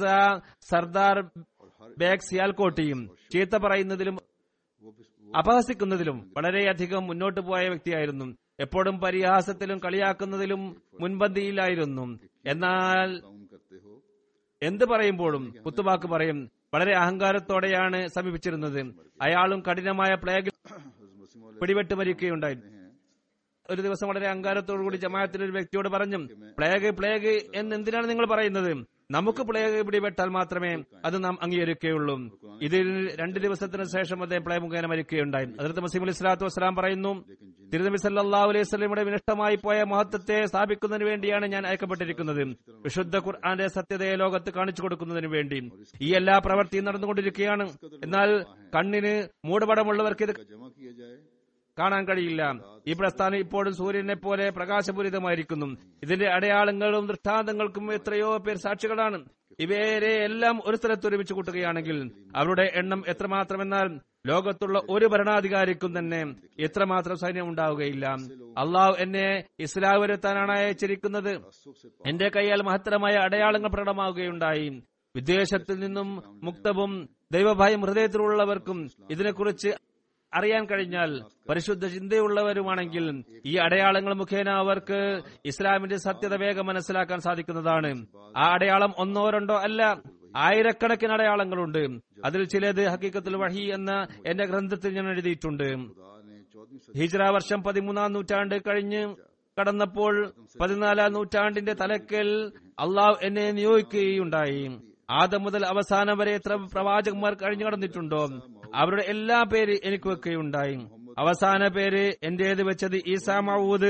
സർദാർ ബേഗ് സിയാൽകോട്ടിയും ചീത്ത പറയുന്നതിലും वो भी- वो അപഹസിക്കുന്നതിലും വളരെയധികം മുന്നോട്ട് പോയ വ്യക്തിയായിരുന്നു എപ്പോഴും പരിഹാസത്തിലും കളിയാക്കുന്നതിലും മുൻപന്തിയിലായിരുന്നു എന്നാൽ ताउन करते हो എന്ത് പറയുമ്പോഴും കുത്തുവാക്ക് പറയും വളരെ അഹങ്കാരത്തോടെയാണ് സമീപിച്ചിരുന്നത് അയാളും കഠിനമായ പ്ലേഗിൽ हज़रत मसीह मौला പിടിപെട്ട് മരിക്കുകയുണ്ടായി हैं ഒരു ദിവസം വളരെ അഹങ്കാരത്തോടുകൂടി ജമാഅത്തിൽ ഒരു വ്യക്തിയോട് പറഞ്ഞു പ്ലേഗ് പ്ലേഗ് എന്ന് എന്തിനാണ് നിങ്ങൾ പറയുന്നത് നമുക്ക് പ്ലേഗ് പിടിപെട്ടാൽ മാത്രമേ അത് നാം അംഗീകരിക്കുകയുള്ളൂ ഇതിൽ രണ്ട് ദിവസത്തിന് ശേഷം അദ്ദേഹം പ്ലേ മുഖേന മരിക്കുകയുണ്ടായി അതിർത്ത് മസീം അലി സ്വലാത്തു വസ്സലാം പറയുന്നു തിരുനബി സല്ലല്ലാഹു അലൈഹി വസല്ലമയുടെ വിനഷ്ടമായി പോയ മഹത്വത്തെ സ്ഥാപിക്കുന്നതിന് വേണ്ടിയാണ് ഞാൻ അയക്കപ്പെട്ടിരിക്കുന്നത് വിശുദ്ധ ഖുർആന്റെ സത്യതയെ ലോകത്ത് കാണിച്ചു കൊടുക്കുന്നതിന് വേണ്ടി ഈ എല്ലാ പ്രവൃത്തിയും നടന്നുകൊണ്ടിരിക്കുകയാണ് എന്നാൽ കണ്ണിന് മൂടുപടമുള്ളവർക്ക് ഇത് का जमा किया जाए കാണാൻ കഴിയില്ല ഈ പ്രസ്ഥാനം ഇപ്പോഴും സൂര്യനെ പോലെ പ്രകാശപൂരിതമായിരിക്കുന്നു ഇതിന്റെ അടയാളങ്ങളും ദൃഷ്ടാന്തങ്ങൾക്കും എത്രയോ പേർ സാക്ഷികളാണ് ഇവരെ എല്ലാം ഒരു സ്ഥലത്ത് ഒരുമിച്ച് കൂട്ടുകയാണെങ്കിൽ അവരുടെ എണ്ണം എത്രമാത്രമെന്നാൽ ലോകത്തുള്ള ഒരു ഭരണാധികാരിക്കും തന്നെ എത്രമാത്രം സൈന്യം ഉണ്ടാവുകയില്ല അള്ളാഹു എന്നെ ഇസ്ലാം വരുത്താനാണ് അയച്ചിരിക്കുന്നത് എന്റെ കൈയാൽ മഹത്തരമായ അടയാളങ്ങൾ പ്രകടമാവുകയുണ്ടായി വിദേശത്തിൽ നിന്നും മുക്തവും ദൈവഭയം ഹൃദയത്തിലുള്ളവർക്കും ഇതിനെക്കുറിച്ച് അറിയാൻ കഴിഞ്ഞാൽ പരിശുദ്ധ ചിന്തയുള്ളവരുമാണെങ്കിൽ ഈ അടയാളങ്ങൾ മുഖേന അവർക്ക് ഇസ്ലാമിന്റെ സത്യത വേഗം മനസ്സിലാക്കാൻ സാധിക്കുന്നതാണ് ആ അടയാളം ഒന്നോ രണ്ടോ അല്ല ആയിരക്കണക്കിന് അടയാളങ്ങളുണ്ട് അതിൽ ചിലത് ഹക്കീക്കത്തുൽ വഹി എന്ന എന്റെ ഗ്രന്ഥത്തിൽ ഞാൻ എഴുതിയിട്ടുണ്ട് खुदा ने चौदहवीं सदी ഹിജ്ര വർഷം പതിമൂന്നാം നൂറ്റാണ്ട് കഴിഞ്ഞ് കടന്നപ്പോൾ പതിനാലാം നൂറ്റാണ്ടിന്റെ തലക്കൽ അള്ളാഹ് എന്നെ നിയോഗിക്കുകയുണ്ടായി ആദ്യം മുതൽ അവസാനം വരെ എത്ര പ്രവാചകന്മാർ കഴിഞ്ഞു കടന്നിട്ടുണ്ടോ അവരുടെ എല്ലാ പേര് എനിക്ക് വെക്കുകയുണ്ടായി അവസാന പേര് എന്റേത് വെച്ചത് ഈസാ മൗദ്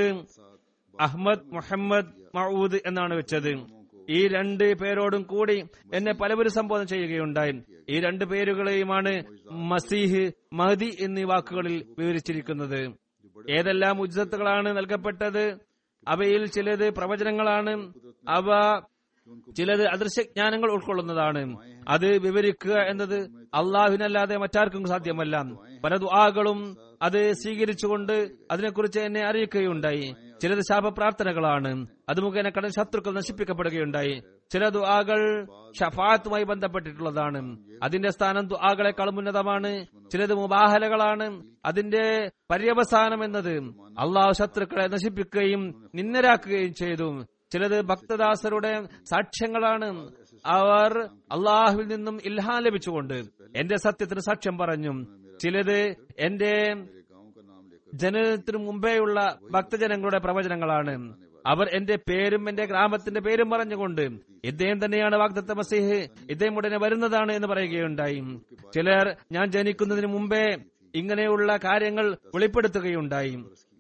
അഹ്മദ് മുഹമ്മദ് മൗദ് എന്നാണ് വെച്ചത് ഈ രണ്ട് പേരോടും കൂടി എന്നെ പലവരും സംബോധന ചെയ്യുകയുണ്ടായി ഈ രണ്ട് പേരുകളെയുമാണ് മസീഹ് മഹദി എന്നീ വാക്കുകളിൽ വിവരിച്ചിരിക്കുന്നത് ഏതെല്ലാം ഉജ്ജത്തുകളാണ് നൽകപ്പെട്ടത് അവയിൽ ചിലത് പ്രവചനങ്ങളാണ് അവ ചിലത് അദൃശ്യജ്ഞാനങ്ങൾ ഉൾക്കൊള്ളുന്നതാണ് അത് വിവരിക്കുക എന്നത് അള്ളാഹുവിനല്ലാതെ മറ്റാർക്കും സാധ്യമല്ല പല ദുആകളും അത് സ്വീകരിച്ചുകൊണ്ട് അതിനെക്കുറിച്ച് എന്നെ അറിയിക്കുകയുണ്ടായി ചിലത് ശാപപ്രാർത്ഥനകളാണ് അത് മുഖേന കടൽ ശത്രുക്കൾ നശിപ്പിക്കപ്പെടുകയുണ്ടായി ചില ദുആകൾ ഷഫാത്തുമായി ബന്ധപ്പെട്ടിട്ടുള്ളതാണ് അതിന്റെ സ്ഥാനം ദുആകളെക്കാളും ഉന്നതമാണ് ചിലത് മുബാഹലകളാണ് അതിന്റെ പര്യവസാനം എന്നത് അള്ളാഹു ശത്രുക്കളെ നശിപ്പിക്കുകയും നിന്നരാക്കുകയും ചെയ്തു ചിലത് ഭക്തദാസരുടെ സാക്ഷ്യങ്ങളാണ് അവർ അള്ളാഹുവിൽ നിന്നും ഇൽഹാൻ ലഭിച്ചുകൊണ്ട് എന്റെ സത്യത്തിന് സാക്ഷ്യം പറഞ്ഞു ചിലത് എന്റെ गांव का नाम लेकर ജനനത്തിനു മുമ്പേയുള്ള ഭക്തജനങ്ങളുടെ പ്രവചനങ്ങളാണ് അവർ എന്റെ പേരും എന്റെ ഗ്രാമത്തിന്റെ പേരും പറഞ്ഞുകൊണ്ട് ഇദ്ദേഹം തന്നെയാണ് വാഗ്ദത്ത മസീഹ് ഇദ്ദേഹം ഉടനെ വരുന്നതാണ് എന്ന് പറയുകയുണ്ടായി ചിലർ ഞാൻ ജനിക്കുന്നതിന് മുമ്പേ ഇങ്ങനെയുള്ള കാര്യങ്ങൾ വെളിപ്പെടുത്തുകയുണ്ടായി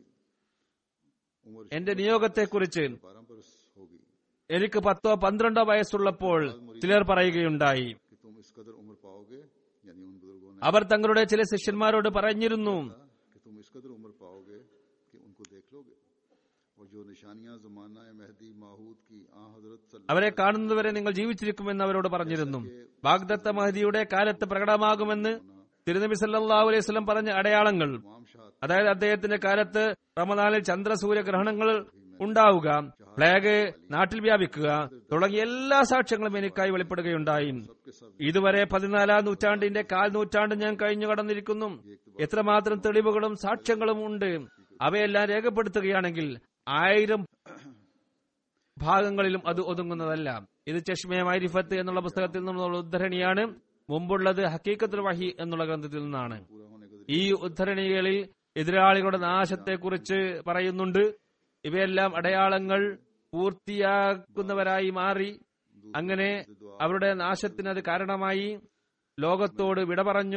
उम्र എന്റെ നിയോഗത്തെക്കുറിച്ച് बारह बरस होगी എനിക്ക് പത്തോ പന്ത്രണ്ടോ വയസ്സുള്ളപ്പോൾ ചിലർ പറയുകയുണ്ടായി कि तुम इस कदर उम्र पाओगे यानी उन बुजुर्गों ने അവർ തങ്ങളുടെ ചില ശിഷ്യന്മാരോട് പറഞ്ഞിരുന്നു कहा कि तुम इस कदर उम्र पाओगे कि उनको देख लोगे और जो निशानियां जमाना मेहदी माहूद की आ हजरत सल्लल्लाहु അവരെ കാണുന്നതുവരെ നിങ്ങൾ ജീവിച്ചിരിക്കുമെന്ന് അവരോട് പറഞ്ഞിരുന്നു വാഗ്ദത്ത മഹദിയുടെ കാലത്ത് പ്രകടമാകുമെന്ന് തിരുനബി സല്ലല്ലാഹു അലൈഹി വസല്ലം പറഞ്ഞ അടയാളങ്ങൾ तमाम शाह അതായത് അദ്ദേഹത്തിന്റെ കാലത്ത് റമദാനിൽ ചന്ദ്രസൂര്യ ഗ്രഹണങ്ങൾ ഉണ്ടാവുക പ്ലേഗ് നാട്ടിൽ വ്യാപിക്കുക തുടങ്ങിയ എല്ലാ സാക്ഷ്യങ്ങളും എനിക്കായി വെളിപ്പെടുകയുണ്ടായി ഇതുവരെ പതിനാലാം നൂറ്റാണ്ടിന്റെ കാൽ നൂറ്റാണ്ട് ഞാൻ കഴിഞ്ഞു കടന്നിരിക്കുന്നു എത്രമാത്രം തെളിവുകളും സാക്ഷ്യങ്ങളും ഉണ്ട് അവയെല്ലാം രേഖപ്പെടുത്തുകയാണെങ്കിൽ ആയിരം ഭാഗങ്ങളിലും അത് ഒതുങ്ങുന്നതല്ല ഇത് ചഷ്മയ മൈരിഫത്ത് എന്നുള്ള പുസ്തകത്തിൽ നിന്നുള്ള ഉദ്ധരണിയാണ് മുമ്പുള്ളത് ഹക്കീക്കത്തുൽ വഹി എന്നുള്ള ഗ്രന്ഥത്തിൽ നിന്നാണ് ഈ ഉദ്ധരണികളിൽ എതിരാളികളുടെ നാശത്തെക്കുറിച്ച് പറയുന്നുണ്ട് ഇവയെല്ലാം അടയാളങ്ങൾ പൂർത്തിയാക്കുന്നവരായി മാറി അങ്ങനെ അവരുടെ നാശത്തിന് അത് കാരണമായി ലോകത്തോട് വിട പറഞ്ഞു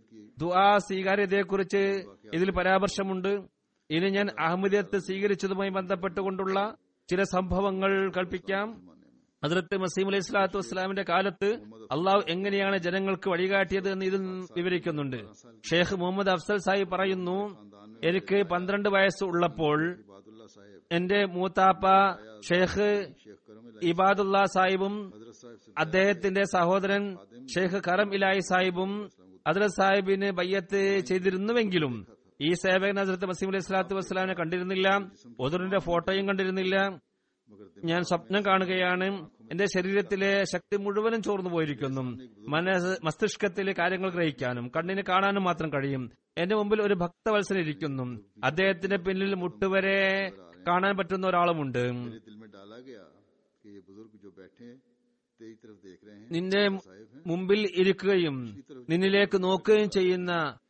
ദുആ സ്വീകാര്യതയെക്കുറിച്ച് ഇതിൽ പരാമർശമുണ്ട് ഇനി ഞാൻ അഹമ്മദിയത്ത് സ്വീകരിച്ചതുമായി ബന്ധപ്പെട്ടുകൊണ്ടുള്ള ചില സംഭവങ്ങൾ കൽപ്പിക്കാം ഹദ്രത്ത് മസീം അലൈഹി സ്വലാത്തു വസ്സലാമിന്റെ കാലത്ത് അള്ളാഹു എങ്ങനെയാണ് ജനങ്ങൾക്ക് വഴികാട്ടിയത് എന്ന് ഇതിൽ വിവരിക്കുന്നുണ്ട് ഷെയ്ഖ് മുഹമ്മദ് അഫ്സൽ സാഹിബ് പറയുന്നു എനിക്ക് പന്ത്രണ്ട് വയസ്സ് ഉള്ളപ്പോൾ इबादुल्लाह साहब എന്റെ മൂത്താപ്പ ഷെയ്ഖ് शेख करम ഇബാദുല്ല സാഹിബും हजरत साहब से അദ്ദേഹത്തിന്റെ സഹോദരൻ ഷെയ്ഖ് കറം ഇലായി സാഹിബും ഹദ്രത് സാഹിബിന് ബയ്യത്ത് ചെയ്തിരുന്നുവെങ്കിലും ഈ സേവകൻ ഹസ്രത്ത് മസീം അലൈഹി സ്വലാത്തു വസ്സലാമിനെ കണ്ടിരുന്നില്ല ഒതുറിന്റെ ഫോട്ടോയും കണ്ടിരുന്നില്ല ഞാൻ സ്വപ്നം കാണുകയാണ് എന്റെ ശരീരത്തിലെ ശക്തി മുഴുവനും ചോർന്നു പോയിരിക്കുന്നു മനസ്സ് മസ്തിഷ്കത്തിലെ കാര്യങ്ങൾ ഗ്രഹിക്കാനും കണ്ണിന് കാണാനും മാത്രം കഴിയും എന്റെ മുമ്പിൽ ഒരു ഭക്തവത്സൻ ഇരിക്കുന്നു അദ്ദേഹത്തിന്റെ പിന്നിൽ മുട്ടുവരെ കാണാൻ പറ്റുന്ന ഒരാളുമുണ്ട് मेरे दिल में डाला गया कि ये बुजुर्ग जो बैठे हैं तेरी तरफ देख रहे हैं നിന്റെ साहिब हैं മുമ്പിൽ ഇരിക്കുകയും നിന്നിലേക്ക് നോക്കുകയും ചെയ്യുന്ന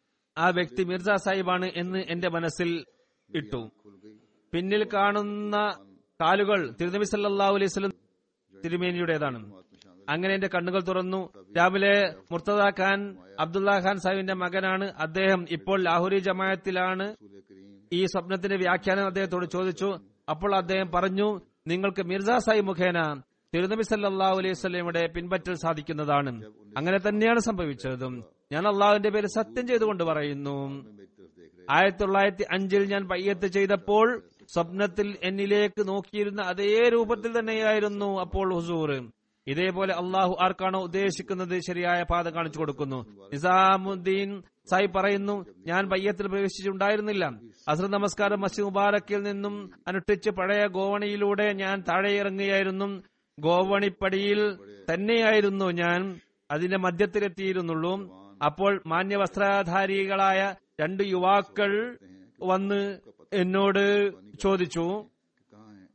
ആ വ്യക്തി മിർസ സാഹിബാണ് എന്ന് എന്റെ മനസ്സിൽ ഇട്ടു खुल गई പിന്നിൽ കാണുന്ന കാലുകൾ തിരുനബി സല്ലല്ലാഹു അലൈഹി വസല്ലം തിരുമേനിയുടേതാണ് അങ്ങനെ എന്റെ കണ്ണുകൾ തുറന്നു രാവിലെ മുർത്തദ ഖാൻ അബ്ദുള്ള ഖാൻ സാഹിബിന്റെ മകനാണ് അദ്ദേഹം ഇപ്പോൾ ലാഹോരി ജമായത്തിലാണ് रसूल करीम ഈ സ്വപ്നത്തിന്റെ വ്യാഖ്യാനം അദ്ദേഹത്തോട് ചോദിച്ചു അപ്പോൾ അദ്ദേഹം പറഞ്ഞു നിങ്ങൾക്ക് മിർസ സാഹിബ് മുഖേന തിരുനബി സല്ലല്ലാഹു അലൈഹി വസല്ലമയുടെ പിൻപറ്റൽ സാധിക്കുന്നതാണ് അങ്ങനെ തന്നെയാണ് സംഭവിച്ചതും ഞാൻ അള്ളാഹുവിന്റെ പേര് സത്യം ചെയ്തുകൊണ്ട് പറയുന്നു मेरी तरफ देख रहे ആയിരത്തി തൊള്ളായിരത്തി അഞ്ചിൽ ഞാൻ പയ്യത്ത് ചെയ്തപ്പോൾ സ്വപ്നത്തിൽ എന്നിലേക്ക് നോക്കിയിരുന്ന അതേ രൂപത്തിൽ തന്നെയായിരുന്നു അപ്പോൾ ഹുസൂർ ഇതേപോലെ അള്ളാഹു ആർക്കാണോ ഉദ്ദേശിക്കുന്നത് ശരിയായ പാത കാണിച്ചു കൊടുക്കുന്നു നിസാമുദ്ദീൻ സാഹിബ് പറയുന്നു ഞാൻ പയ്യത്തിൽ പ്രവേശിച്ചിട്ടുണ്ടായിരുന്നില്ല അസർ നമസ്കാരം മസ്ജിദ് മുബാറക്കിൽ നിന്നും അനുഷ്ഠിച്ച് പഴയ ഗോവണിയിലൂടെ ഞാൻ താഴെ ഇറങ്ങുകയായിരുന്നു ഗോവണിപ്പടിയിൽ തന്നെയായിരുന്നു ഞാൻ അതിന്റെ മധ്യത്തിലെത്തിയിരുന്നുള്ളൂ അപ്പോൾ മാന്യവസ്ത്രധാരികളായ രണ്ട് യുവാക്കൾ വന്ന് എന്നോട് ചോദിച്ചു कि कहाँ हैं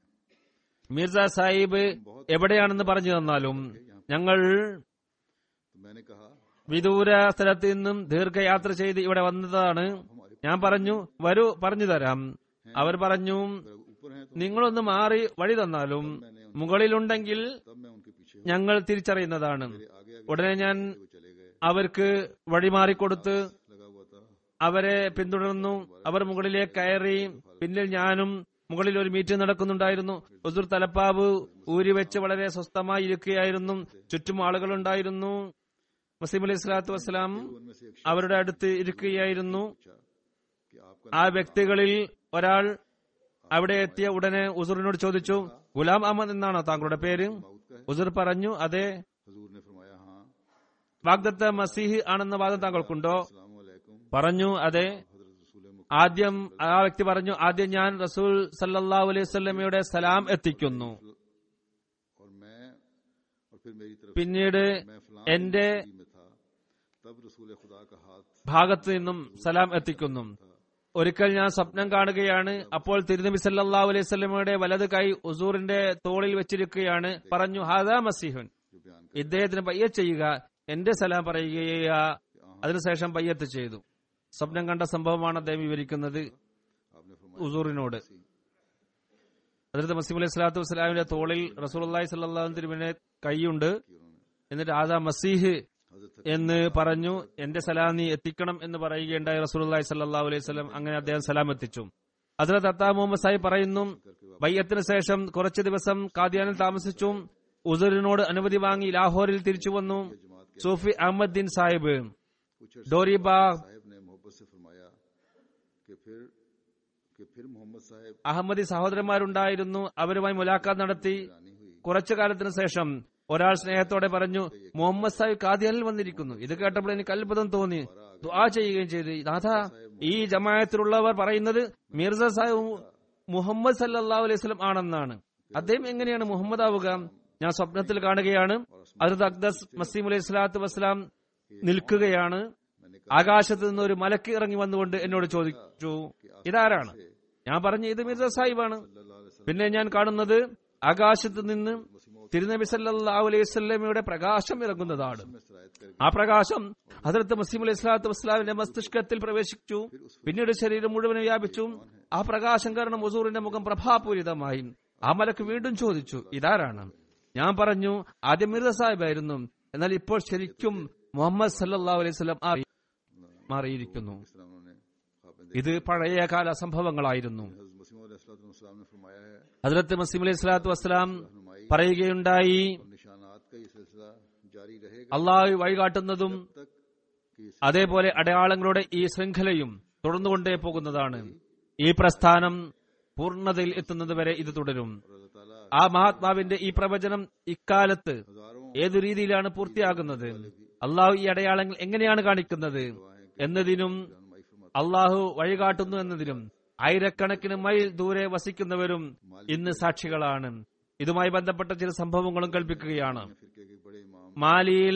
മിർസ സാഹിബ് എവിടെയാണെന്ന് പറഞ്ഞു തന്നാലും ഞങ്ങൾ तो मैंने कहा വിദൂര സ്ഥലത്ത് നിന്നും ദീർഘയാത്ര ചെയ്ത് ഇവിടെ വന്നതാണ് ഞാൻ പറഞ്ഞു വരൂ പറഞ്ഞു തരാം അവർ പറഞ്ഞു अगर ऊपर हैं तो നിങ്ങളൊന്ന് മാറി വഴി തന്നാലും മുകളിലുണ്ടെങ്കിൽ तब मैं उनके पीछे ഞങ്ങൾ തിരിച്ചറിയുന്നതാണ് आगे आगे ഉടനെ ഞാൻ वो चले गए അവർക്ക് വഴിമാറിക്കൊടുത്ത് लगा हुआ था അവരെ പിന്തുടർന്നു അവർ മുകളിലേക്ക് കയറി പിന്നിൽ ഞാനും മുകളിൽ ഒരു മീറ്റിംഗ് നടക്കുന്നുണ്ടായിരുന്നു ഹുസൂർ തലപ്പാവ് ഊരിവെച്ച് വളരെ സ്വസ്ഥമായി ഇരിക്കുകയായിരുന്നു ചുറ്റും ആളുകളുണ്ടായിരുന്നു മസീം അലൈഹി സ്വലാത്തു വസ്സലാം उनमें से एक അവരുടെ അടുത്ത് ഇരിക്കുകയായിരുന്നു पूछा कि आपका ആ വ്യക്തികളിൽ ഒരാൾ അവിടെ എത്തിയ ഉടനെ ഉസൂറിനോട് ചോദിച്ചു ഗുലാം അഹമ്മദ് എന്നാണോ താങ്കളുടെ പേര് माउद का है ഉസൂർ പറഞ്ഞു അതെ हजूर ने फरमाया हाँ വാഗ്ദത്ത മസീഹ് ആണെന്ന വാദം താങ്കൾക്കുണ്ടോ अस्सलाम वालेकुम പറഞ്ഞു അതെ हजरत रसूल मुक- ആദ്യം ആ വ്യക്തി പറഞ്ഞു ആദ്യം ഞാൻ റസൂൽ സല്ലല്ലാഹു അലൈഹി വസല്ലമയുടെ സലാം എത്തിക്കുന്നു और मैं और फिर मेरी तरफ പിന്നീട് मैं फलां എന്റെ नदी में था तब रसूल खुदा का हाथ ഭാഗത്ത് നിന്നും സലാം എത്തിക്കുന്നു ഒരിക്കൽ ഞാൻ സ്വപ്നം കാണുകയാണ് അപ്പോൾ തിരുനബി സല്ലല്ലാഹു അലൈഹി വസല്ലമയുടെ വലത് കൈ ഉസൂറിന്റെ തോളിൽ വെച്ചിരിക്കുകയാണ് പറഞ്ഞു ഹാദാ മസീഹുൻ जो बयान ഇദ്ദേഹത്തിന് പയ്യത്ത് ചെയ്യുക എന്റെ സലാം പറയുക അതിനുശേഷം പയ്യത്ത് ചെയ്തു സ്വപ്നം കണ്ട സംഭവമാണ് അദ്ദേഹം വിവരിക്കുന്നത് आपने फरमाया ഉസൂറിനോട് അതിർത്ത് മസീം അലൈഹി സ്വലാത്തു വസ്സലാമിന്റെ തോളിൽ റസൂലി സല്ലാഹു തിരുവിനെ കൈയുണ്ട് എന്നിട്ട് ആദാ മസീഹ് हजरत എന്ന് പറഞ്ഞു എന്റെ സലാം നീ എത്തിക്കണം എന്ന് പറയുകയുണ്ടായി റസൂലി സല്ലാഹു അലൈഹി സ്വലം അങ്ങനെ അദ്ദേഹം സലാം എത്തിച്ചു അതിർത്ത് അത്താ മുഹമ്മദ് സാഹിബ് പറയുന്നു ബയ്യത്തിന് ശേഷം കുറച്ചു ദിവസം കാദിയാനിൽ താമസിച്ചു ഉസറിനോട് അനുമതി വാങ്ങി ലാഹോറിൽ തിരിച്ചു വന്നു സൂഫി അഹമ്മദ് ദിൻ സാഹിബ് कुछ अर्से ഡോറിബാഗ് साहब ने मोहब्बत से फरमाया कि फिर कि फिर मोहम्मद साहब അഹമ്മദി സഹോദരന്മാരുണ്ടായിരുന്നു അവരുമായി മുലാഖാത്ത് നടത്തി रानी हुई കുറച്ചു കാലത്തിന് ശേഷം ഒരാൾ സ്നേഹത്തോടെ പറഞ്ഞു മുഹമ്മദ് സാഹിബ് കാദിയാനിൽ വന്നിരിക്കുന്നു ഇത് കേട്ടപ്പോൾ എനിക്ക് അത്ഭുതം തോന്നി ദുആ ചെയ്യുകയും ചെയ്തു നാഥ ഈ ജമായത്തിലുള്ളവർ പറയുന്നത് മിർസ സാഹിബ് മുഹമ്മദ് സല്ലല്ലാഹു അലൈഹി വസല്ലം ആണെന്നാണ് അദ്ദേഹം എങ്ങനെയാണ് മുഹമ്മദ് ആവുക ഞാൻ സ്വപ്നത്തിൽ കാണുകയാണ് അഹ്റദ് അക്ദസ് മസീം അലൈഹി സ്വലാത്തു വസ്സലാം നിൽക്കുകയാണ് ആകാശത്ത് നിന്ന് ഒരു മലക്ക് ഇറങ്ങി വന്നുകൊണ്ട് എന്നോട് ചോദിച്ചു ഇതാരാണ് ഞാൻ പറഞ്ഞു ഇത് മിർസ സാഹിബാണ് പിന്നെ ഞാൻ കാണുന്നത് ആകാശത്ത് നിന്ന് തിരുനബി സല്ലല്ലാഹു അലൈഹി വസല്ലമയുടെ പ്രകാശം ഇറങ്ങുന്നതാണ് ആ പ്രകാശം ഹസരത്ത് മസീം അലൈഹി സ്വലാത്തു വസ്സലാമിന്റെ മസ്തിഷ്കത്തിൽ പ്രവേശിച്ചു പിന്നീട് ശരീരം മുഴുവനും വ്യാപിച്ചു ആ പ്രകാശം കാരണം ഹുസൂറിന്റെ മുഖം പ്രഭാപൂരിതമായി ആ മലക്ക് വീണ്ടും ചോദിച്ചു ഇതാരാണ് ഞാൻ പറഞ്ഞു ആദ്യം മിർസ സാഹിബായിരുന്നു എന്നാൽ ഇപ്പോൾ ശരിക്കും മുഹമ്മദ് സല്ലല്ലാഹു അലൈഹി വസല്ലം ആയി മാറിയിരിക്കുന്നു इस तरह उन्होंने ख्वाब में ഇത് പഴയകാല സംഭവങ്ങളായിരുന്നു हज़रत मसीह अलैहिस्सलाम ने फरमाया है ഹജറത്ത് മസീം അലൈഹി സ്വലാത്തു വസ്സലാം പറയുകയുണ്ടായി और निशानात का ये सिलसिला जारी रहेगा അള്ളാഹു വഴികാട്ടുന്നതും तक कि इस അതേപോലെ അടയാളങ്ങളുടെ ഈ ശൃംഖലയും തുടർന്നുകൊണ്ടേ പോകുന്നതാണ് ഈ പ്രസ്ഥാനം പൂർണ്ണതയിൽ എത്തുന്നത് വരെ ഇത് തുടരും अल्लाह ताला ആ മഹാത്മാവിന്റെ ഈ പ്രവചനം ഇക്കാലത്ത് हजारों ഏതു രീതിയിലാണ് പൂർത്തിയാകുന്നത് അള്ളാഹു ഈ അടയാളങ്ങൾ എങ്ങനെയാണ് കാണിക്കുന്നത് എന്നതിനും रहनुमाई फरमाते അള്ളാഹു വഴികാട്ടുന്നു എന്നതിനും ആയിരക്കണക്കിന് മൈൽ ദൂരെ വസിക്കുന്നവരും ഇന്ന് സാക്ഷികളാണ് ഇതുമായി ബന്ധപ്പെട്ട ചില സംഭവങ്ങളും കൽപ്പിക്കുകയാണ് हैं फिरके के बड़े इमाम മാലിയിൽ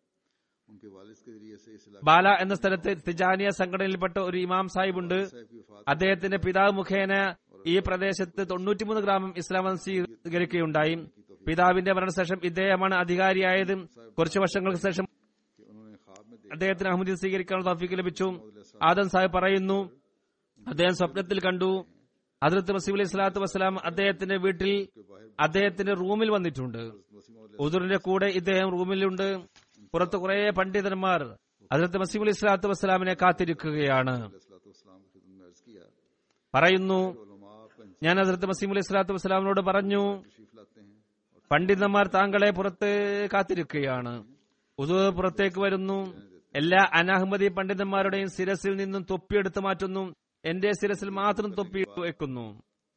उनके वालिद के जरिए से इस इलाके ബാല എന്ന സ്ഥലത്ത് തിജാനിയ സംഘടനയിൽപ്പെട്ട ഒരു ഇമാം സാഹിബുണ്ട് साहब की वफात അദ്ദേഹത്തിന്റെ പിതാവ് മുഖേന ഈ പ്രദേശത്ത് തൊണ്ണൂറ്റിമൂന്ന് ഗ്രാമം ഇസ്ലാം മതം സ്വീകരിക്കുകയുണ്ടായി പിതാവിന്റെ മരണശേഷം ഇദ്ദേഹമാണ് അധികാരിയായത് കുറച്ചു വർഷങ്ങൾക്ക് ശേഷം कि उन्होंने ख्वाब में देखा അദ്ദേഹത്തിന് അഹമ്മദി സ്വീകരിക്കാനുള്ള തൗഫീക്ക് ലഭിച്ചു ആദം സാഹിബ് പറയുന്നു അദ്ദേഹം സ്വപ്നത്തിൽ കണ്ടു അതിർത്ത് മസീബ് അലൈഹി സ്വലാത്തു വസ്സലാം അദ്ദേഹത്തിന്റെ വീട്ടിൽ അദ്ദേഹത്തിന്റെ റൂമിൽ വന്നിട്ടുണ്ട് ഉദുറിന്റെ കൂടെ ഇദ്ദേഹം റൂമിലുണ്ട് പുറത്ത് കുറെ പണ്ഡിതന്മാർ അതിർത്ത് മസീബ് അലൈഹി സ്വലാത്തു വസ്സലാമിനെ കാത്തിരിക്കുകയാണ് सलाम की खिदमत में अर्ज किया പറയുന്നു उलमा आपका ഞാൻ അതിർത്ത് മസീം അലൈഹി സ്വലാത്തു വസ്സലാമിനോട് പറഞ്ഞു तशरीफ लाते हैं പണ്ഡിതന്മാർ താങ്കളെ പുറത്ത് കാത്തിരിക്കുകയാണ് ഉദു പുറത്തേക്ക് വരുന്നു എല്ലാ അനാഹ്മദി പണ്ഡിതന്മാരുടെയും ശിരസിൽ നിന്നും തൊപ്പിയെടുത്ത് മാറ്റുന്നു എന്റെ ശിരസിൽ മാത്രം തൊപ്പി വെക്കുന്നു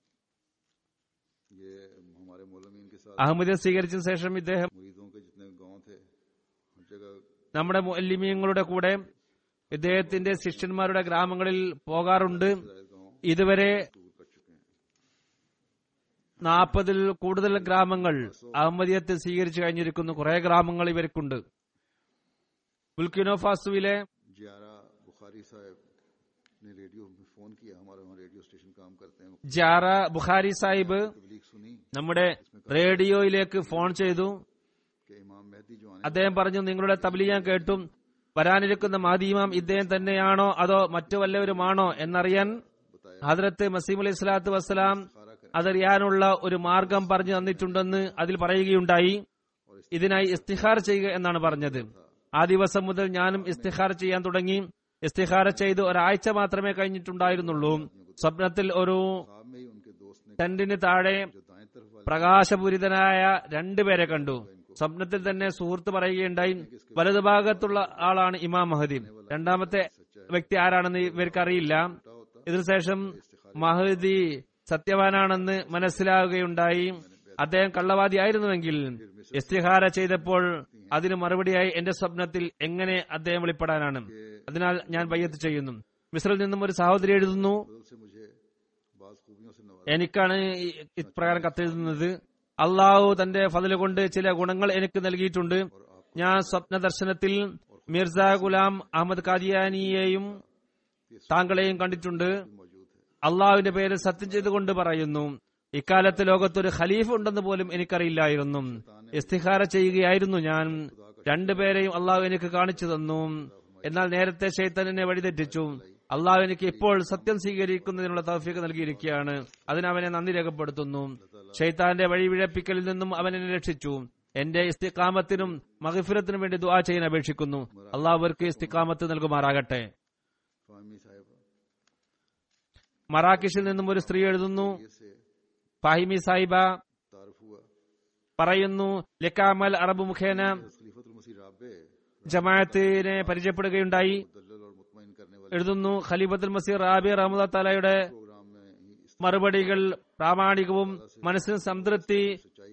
ये हमारे मोलमीन के साथ അഹമ്മദിയെ സ്വീകരിച്ച ശേഷം ഇദ്ദേഹം मुरीदों के जितने गांव थे हर जगह നമ്മുടെ മുഅല്ലിമീങ്ങളുടെ കൂടെ ഇദ്ദേഹത്തിന്റെ ശിഷ്യന്മാരുടെ ഗ്രാമങ്ങളിൽ പോകാറുണ്ട് ഇതുവരെ दूर कर चुके हैं നാൽപ്പതിൽ കൂടുതൽ ഗ്രാമങ്ങൾ അഹമ്മദിയത്തെ സ്വീകരിച്ചു കഴിഞ്ഞിരിക്കുന്നു കുറെ ഗ്രാമങ്ങൾ ഇവർക്കുണ്ട് ബുൽക്കിനോ ഫാസുവിലെ जियारा बुखारी साहब ने रेडियो में फोन किया हमारे वहाँ रेडियो स्टेशन काम करते हैं ജാറ ബുഖാരി സാഹിബ് तबलीग सुनी നമ്മുടെ റേഡിയോയിലേക്ക് ഫോൺ ചെയ്തു कि इमाम मेहदी जो आने അദ്ദേഹം പറഞ്ഞു നിങ്ങളുടെ തബ്ലീഗ് കേട്ടു വരാനിരിക്കുന്ന മാദീമാം ഇദ്ദേഹം തന്നെയാണോ അതോ മറ്റു വല്ലവരുമാണോ എന്നറിയാൻ ഹദ്രത്ത് മസീം അലൈഹി സ്വലാത്തു വസ്സലാം അതറിയാനുള്ള ഒരു മാർഗം പറഞ്ഞു തന്നിട്ടുണ്ടെന്ന് അതിൽ പറയുകയുണ്ടായി ഇതിനായി ഇസ്തിഹാർ ചെയ്യുക എന്നാണ് പറഞ്ഞത് ആ ദിവസം മുതൽ ഞാനും ഇസ്തിഹാർ ചെയ്യാൻ തുടങ്ങി ഇസ്തിഹാര ചെയ്ത് ഒരാഴ്ച മാത്രമേ കഴിഞ്ഞിട്ടുണ്ടായിരുന്നുള്ളൂ സ്വപ്നത്തിൽ ഒരു ख्वाब में ही उनके दोस्त ने ടെന്റിന് താഴെ जो दाएं तरफ वाले പ്രകാശപൂരിതനായ രണ്ടുപേരെ കണ്ടു സ്വപ്നത്തിൽ തന്നെ സുഹൃത്ത് പറയുകയുണ്ടായി വലതുഭാഗത്തുള്ള ആളാണ് ഇമാം മഹദി രണ്ടാമത്തെ വ്യക്തി ആരാണെന്ന് ഇവർക്കറിയില്ല ഇതിനുശേഷം മഹദി സത്യവാനാണെന്ന് മനസ്സിലാവുകയുണ്ടായി അദ്ദേഹം കള്ളവാദിയായിരുന്നുവെങ്കിൽ ഇസ്തിഹാര ചെയ്തപ്പോൾ അതിന് മറുപടിയായി എന്റെ സ്വപ്നത്തിൽ എങ്ങനെ അദ്ദേഹം വെളിപ്പെടാനാണ് അതിനാൽ ഞാൻ ബയ്യത്ത് ചെയ്യുന്നു മിസ്രിൽ നിന്നും ഒരു സഹോദരി എഴുതുന്നു बदल से मुझे बाज खूबियों से नवाजा എനിക്കാണ് ഈ- ഇപ്രകാരം കത്തെഴുതുന്നത് അള്ളാഹു തന്റെ ഫതില് കൊണ്ട് ചില ഗുണങ്ങൾ എനിക്ക് നൽകിയിട്ടുണ്ട് ഞാൻ സ്വപ്ന ദർശനത്തിൽ മിർസ ഗുലാം അഹമ്മദ് കാദിയാനിയെയും താങ്കളെയും കണ്ടിട്ടുണ്ട് मौजूद है അള്ളാഹുവിന്റെ പേര് സത്യം ചെയ്തുകൊണ്ട് പറയുന്നു ഇക്കാലത്ത് ലോകത്തൊരു ഖലീഫ് ഉണ്ടെന്ന് പോലും എനിക്കറിയില്ലായിരുന്നു ഇസ്തിഹാര ചെയ്യുകയായിരുന്നു ഞാൻ രണ്ടുപേരെയും അള്ളാഹു എനിക്ക് കാണിച്ചു തന്നു എന്നാൽ നേരത്തെ ഷെയ്ത്താൻ എന്നെ വഴിതെറ്റിച്ചു അള്ളാഹു എനിക്ക് ഇപ്പോൾ സത്യം സ്വീകരിക്കുന്നതിനുള്ള തൗഫീക്ക് നൽകിയിരിക്കുകയാണ് അതിനവനെ നന്ദി രേഖപ്പെടുത്തുന്നു ഷെയ്ത്താന്റെ വഴി വിഴപ്പിക്കലിൽ നിന്നും അവൻ എന്നെ രക്ഷിച്ചു എന്റെ ഇസ്തിക്കാമത്തിനും മഹിഫിറത്തിനും വേണ്ടി ദുആ ചെയ്യാൻ അപേക്ഷിക്കുന്നു അള്ളാഹു അവർക്ക് ഇസ്തിക്കാമത്ത് നൽകുമാറാകട്ടെ फाहमी साहब മറാക്കിഷിൽ നിന്നും ഒരു സ്ത്രീ എഴുതുന്നു ये से ഫാഹിമി സാഹിബ तारफ हुआ പറയുന്നു ലക്കാമൽ അറബ് മുഖേന खलीफतुल मसीह राबे ജമാഅത്തിനെ പരിചയപ്പെടുകയുണ്ടായി दल्लल और मुतमईन करने वाले എഴുതുന്നു ഖലീഫത്തുൽ മസീർ റാബി റഹ്മദ തലയുടെ प्रोग्राम में ही इस മറുപടികൾ പ്രാമാണികവും മനസ്സിന് സംതൃപ്തി सच्चाई के बारे में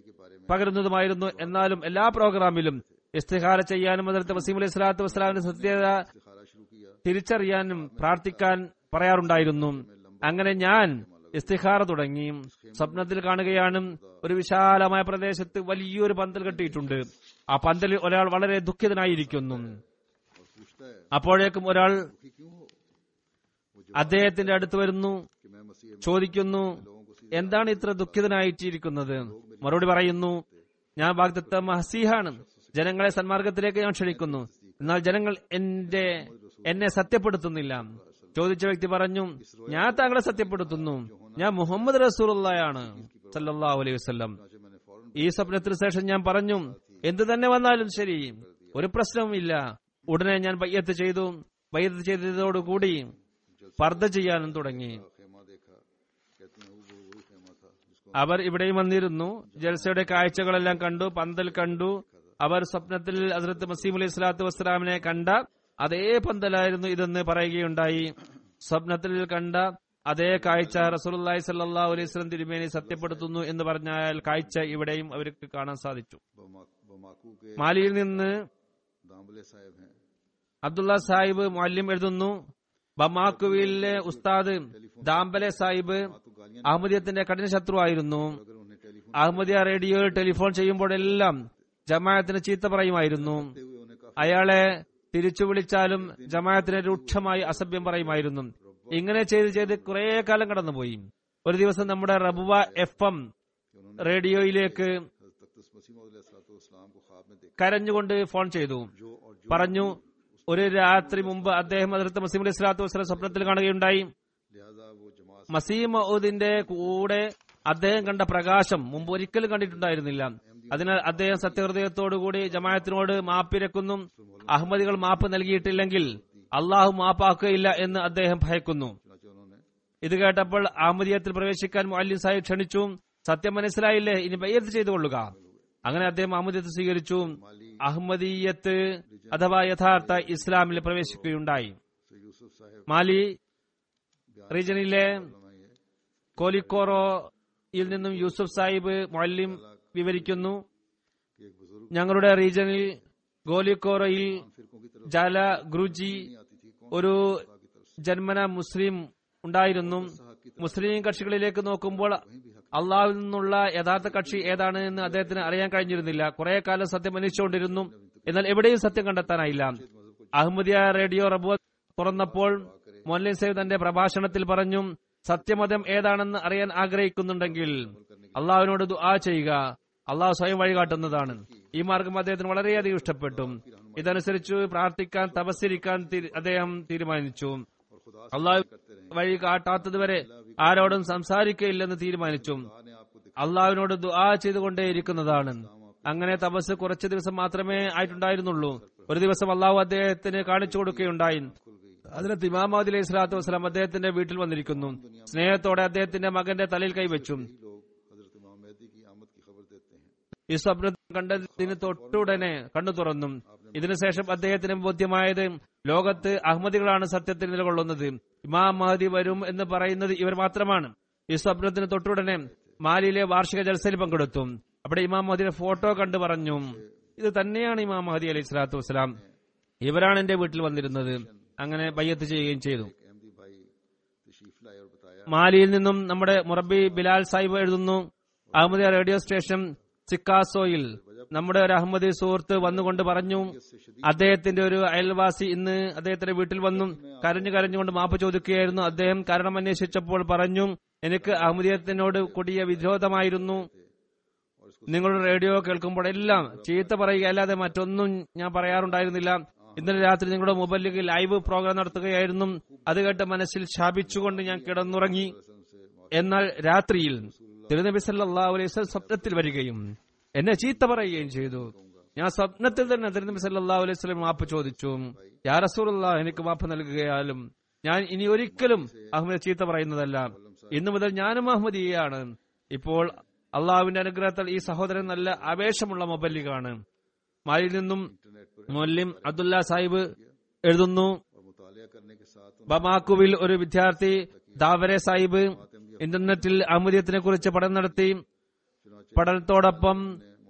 പകരുന്നതുമായിരുന്നു എന്നാലും എല്ലാ പ്രോഗ്രാമിലും ഇസ്തിഹാര ചെയ്യാനും അതിർത്ത് വസീം അലൈഹി സ്വലാത്തു വസ്സലാമിന്റെ സത്യത इस्तिखारा शुरू किया തിരിച്ചറിയാനും പ്രാർത്ഥിക്കാൻ പറയാറുണ്ടായിരുന്നു അങ്ങനെ ഞാൻ ഇസ്തിഹാറ തുടങ്ങി സ്വപ്നത്തിൽ കാണുകയാണ് ഒരു വിശാലമായ പ്രദേശത്ത് വലിയൊരു പന്തൽ കെട്ടിയിട്ടുണ്ട് ആ പന്തലിൽ ഒരാൾ വളരെ ദുഃഖിതനായിരിക്കുന്നു और पूछता है അപ്പോഴേക്കും ഒരാൾ दुखी क्यों हो അദ്ദേഹത്തിന്റെ അടുത്ത് വരുന്നു कि मैं मसीह ചോദിക്കുന്നു എന്താണ് ഇത്ര ദുഃഖിതനായിട്ടിരിക്കുന്നത് മറുപടി പറയുന്നു ഞാൻ വാഗ്ദത്ത മഹസീഹാണ് ജനങ്ങളെ സന്മാർഗത്തിലേക്ക് ഞാൻ ക്ഷണിക്കുന്നു എന്നാൽ ജനങ്ങൾ എന്റെ എന്നെ സത്യപ്പെടുത്തുന്നില്ല ചോദിച്ച വ്യക്തി പറഞ്ഞു ഞാൻ താങ്കളെ സത്യപ്പെടുത്തുന്നു ഞാൻ മുഹമ്മദ് റസൂറുള്ളയാണ് സല്ലല്ലാഹു അലൈഹി വസല്ലം चुनाचे मैंने फौरन ഈ സ്വപ്നത്തിന് ശേഷം ഞാൻ പറഞ്ഞു എന്തു തന്നെ വന്നാലും ശരി ഒരു പ്രശ്നവുമില്ല ഉടനെ ഞാൻ ബയ്യത്ത് ചെയ്തു ബയ്യത്ത് ചെയ്തതോടുകൂടി പർദ്ദ ചെയ്യാനും തുടങ്ങി खेमा देखा कहती हैं वो वही खेमा था जिसको അവർ ഇവിടെയും വന്നിരുന്നു ജൽസയുടെ കാഴ്ചകളെല്ലാം കണ്ടു പന്തൽ കണ്ടു അവർ സ്വപ്നത്തിൽ ഹസ്രത്ത് മസീം അലൈഹി സ്വലാത്തു വസ്സലാമിനെ കണ്ട അതേ പന്തലായിരുന്നു ഇതെന്ന് പറയുകയുണ്ടായി സ്വപ്നത്തിൽ കണ്ട അതേ കാഴ്ച റസൂലുള്ളാഹി സല്ലല്ലാഹു അലൈഹി വസല്ലം തിരുമേനി സത്യപ്പെടുത്തുന്നു എന്ന് പറഞ്ഞാൽ കാഴ്ച ഇവിടെയും അവർക്ക് കാണാൻ സാധിച്ചു बमा- बमाकू के മാലിയിൽ നിന്ന് दामले साहब हैं അബ്ദുള്ള സാഹിബ് മുഅല്ലിം എഴുതുന്നു ബമാക്കുവിലെ ഉസ്താദ് ദാംബലെ സാഹിബ് तो गालियां അഹമ്മദിയത്തിന്റെ കഠിന ശത്രുവായിരുന്നു अगर उन्हें टेलीफोन അഹമ്മദിയ റേഡിയോയിൽ ടെലിഫോൺ ചെയ്യുമ്പോഴെല്ലാം ജമാഅത്തിന് ചീത്ത പറയുമായിരുന്നു करते हुए उन्हें काफी അയാളെ തിരിച്ചു വിളിച്ചാലും ജമാഅത്തിനെ രൂക്ഷമായി അസഭ്യം പറയുമായിരുന്നു ഇങ്ങനെ ചെയ്ത് ചെയ്ത് കുറെ കാലം കടന്നുപോയി ഒരു ദിവസം നമ്മുടെ റബുവ എഫ് എം कि उन्होंने റേഡിയോയിലേക്ക് हज़रत तख्तस मसीह इस्लाम को ख्वाब में देखा കരഞ്ഞുകൊണ്ട് ഫോൺ ചെയ്തു जो और जो പറഞ്ഞു ഒരു രാത്രി മുമ്പ് അദ്ദേഹം അതിർത്ത് മസീം അലൈഹി സ്വലാത്തു വസ്സലാം സ്വപ്നത്തിൽ കാണുകയുണ്ടായി लिहाजा वो जमात മസീം മൗദിന്റെ കൂടെ അദ്ദേഹം കണ്ട പ്രകാശം മുമ്പ് ഒരിക്കലും കണ്ടിട്ടുണ്ടായിരുന്നില്ല അതിനാൽ അദ്ദേഹം സത്യഹൃദയത്തോടുകൂടി ജമാഅത്തിനോട് മാപ്പിരക്കുന്നു അഹമ്മദികൾ മാപ്പ് നൽകിയിട്ടില്ലെങ്കിൽ അള്ളാഹു മാപ്പാക്കുകയില്ല എന്ന് അദ്ദേഹം ഭയക്കുന്നു चुनाचे उन्होंने ഇത് കേട്ടപ്പോൾ അഹമ്മദിയത്തിൽ പ്രവേശിക്കാൻ മുഅല്ലിം സാഹിബ് ക്ഷണിച്ചു സത്യം മനസ്സിലായില്ലേ ഇനി ബയ്യത്ത് ചെയ്തുകൊള്ളുക അങ്ങനെ അദ്ദേഹം അഹമ്മദിയത്ത് സ്വീകരിച്ചു അഹമ്മദീയത്ത് അഥവാ യഥാർത്ഥ ഇസ്ലാമിൽ പ്രവേശിക്കുകയുണ്ടായി से यूसुफ साहब മാലി റീജനിലെ फरमाइए കോലിക്കോറോയിൽ നിന്നും യൂസുഫ് സാഹിബ് മൊല്ലിം വിവരിക്കുന്നു कि एक बुजुर्ग ഞങ്ങളുടെ റീജനിൽ ഗോലിക്കോറയിൽ फिरकों की तरफ ജാല ഗുരുജി नहीं आती थी कौन ഒരു की तरफ ജന്മന മുസ്ലിം ഉണ്ടായിരുന്നു മുസ്ലിം കക്ഷികളിലേക്ക് നോക്കുമ്പോൾ അള്ളാഹുവിൽ നിന്നുള്ള യഥാർത്ഥ കക്ഷി ഏതാണ് എന്ന് അദ്ദേഹത്തിന് അറിയാൻ കഴിഞ്ഞിരുന്നില്ല കുറെ കാലം സത്യം അന്വേഷിച്ചുകൊണ്ടിരുന്നു എന്നാൽ എവിടെയും സത്യം കണ്ടെത്താനായില്ല അഹമ്മദിയ റേഡിയോ റബുവ തുറന്നപ്പോൾ മൊല്ലൻ സേവ് തന്റെ പ്രഭാഷണത്തിൽ പറഞ്ഞു സത്യമതം ഏതാണെന്ന് അറിയാൻ ആഗ്രഹിക്കുന്നുണ്ടെങ്കിൽ അള്ളാഹുവിനോട് ദുആ ചെയ്യുക അള്ളാഹു സ്വയം വഴികാട്ടുന്നതാണ് ഈ മാർഗം അദ്ദേഹത്തിന് വളരെയധികം ഇഷ്ടപ്പെട്ടു ഇതനുസരിച്ച് പ്രാർത്ഥിക്കാൻ തപസ്സിരിക്കാൻ തീ- അദ്ദേഹം തീരുമാനിച്ചു और खुदा അള്ളാഹു करते रहे വഴി കാട്ടാത്തതുവരെ ആരോടും സംസാരിക്കയില്ലെന്ന് തീരുമാനിച്ചു खुदा ने आपको दिखा അള്ളാഹുവിനോട് ദുആ ചെയ്തുകൊണ്ടേയിരിക്കുന്നതാണ് അങ്ങനെ തപസ് കുറച്ച് ദിവസം മാത്രമേ ആയിട്ടുണ്ടായിരുന്നുള്ളൂ ഒരു ദിവസം അള്ളാഹു അദ്ദേഹത്തിന് കാണിച്ചു കൊടുക്കുകയുണ്ടായി അതിനകത്ത് ഇമാമദ് അലൈഹി സ്വലാത്തു വസ്സലാം അദ്ദേഹത്തിന്റെ വീട്ടിൽ വന്നിരിക്കുന്നു സ്നേഹത്തോടെ അദ്ദേഹത്തിന്റെ മകന്റെ തലയിൽ കൈവച്ചു ही लोग हजरत इमाम मेहदी की आमद की खबर देते हैं ഈ സ്വപ്നം കണ്ടതിന് തൊട്ടുടനെ കണ്ണു തുറന്നു ഇതിനുശേഷം അദ്ദേഹത്തിന് ബോധ്യമായത് ലോകത്ത് അഹമ്മദികളാണ് സത്യത്തിൽ നിലകൊള്ളുന്നത് ഇമാം മഹദി വരും എന്ന് പറയുന്നത് ഇവർ മാത്രമാണ് ഈ സ്വപ്നത്തിന് തൊട്ടുടനെ മാലിയിലെ വാർഷിക ജൽസയിൽ പങ്കെടുത്തു അവിടെ ഇമാം മഹദിയുടെ ഫോട്ടോ കണ്ടു പറഞ്ഞു ഇത് തന്നെയാണ് ഇമാം മഹദി അലൈഹി സ്വലാത്തു വസ്സലാം ഇവരാണ് എന്റെ വീട്ടിൽ വന്നിരുന്നത് അങ്ങനെ ബയ്യത്ത് ചെയ്യുകയും ചെയ്തു एक अहमदी भाई तशरीफ लाए और बताया മാലിയിൽ നിന്നും നമ്മുടെ മുറബി ബിലാൽ സാഹിബ് എഴുതുന്നു അഹമ്മദിയ റേഡിയോ സ്റ്റേഷൻ സിക്കാസോയിൽ നമ്മുടെ ഒരു അഹമ്മദി സുഹൃത്ത് വന്നുകൊണ്ട് പറഞ്ഞു അദ്ദേഹത്തിന്റെ ഒരു അയൽവാസി ഇന്ന് അദ്ദേഹത്തിന്റെ വീട്ടിൽ വന്നു കരഞ്ഞു കരഞ്ഞുകൊണ്ട് മാപ്പ് ചോദിക്കുകയായിരുന്നു അദ്ദേഹം കാരണം അന്വേഷിച്ചപ്പോൾ പറഞ്ഞു എനിക്ക് അഹമ്മദിയത്തിനോട് കൊടിയ വിരോധമായിരുന്നു നിങ്ങളുടെ റേഡിയോ കേൾക്കുമ്പോഴെല്ലാം ചീത്ത പറയുക അല്ലാതെ മറ്റൊന്നും ഞാൻ പറയാറുണ്ടായിരുന്നില്ല ഇന്നലെ രാത്രി നിങ്ങളുടെ മൊബൈലിൽ ലൈവ് പ്രോഗ്രാം നടത്തുകയായിരുന്നു അത് കേട്ട് മനസ്സിൽ ശാപിച്ചുകൊണ്ട് ഞാൻ കിടന്നുറങ്ങി എന്നാൽ രാത്രിയിൽ തിരുനബി സല്ലല്ലാഹു അലൈഹി വസല്ലം സ്വപ്നത്തിൽ വരികയും എന്നെ ചീത്ത പറയുകയും ചെയ്തു ഞാൻ സ്വപ്നത്തിൽ തന്നെ തിരുനബി സല്ലല്ലാഹു അലൈഹി വസല്ലം മാപ്പ് ചോദിച്ചു യാ റസൂലുള്ളാഹ് എനിക്ക് മാപ്പ് നൽകുകയാലും ഞാൻ ഇനി ഒരിക്കലും അഹമ്മദ് ചീത്ത പറയുന്നതല്ല ഇന്നു മുതൽ ഞാനും അഹമ്മദിയാണ് ഇപ്പോൾ അള്ളാഹുവിന്റെ അനുഗ്രഹത്താൽ ഈ സഹോദരൻ നല്ല ആവേശമുള്ള മൊബൈലിലാണ് മാലിയിൽ നിന്നും മൊല്ലിം അബ്ദുല്ല സാഹിബ് എഴുതുന്നു और मुतालिया करने के साथ ബമാക്കുവിൽ ഒരു വിദ്യാർത്ഥി ദാവരെ സാഹിബ് ഇന്റർനെറ്റിൽ അഹമ്മദിയത്തിനെ കുറിച്ച് പഠനം നടത്തി പഠനത്തോടൊപ്പം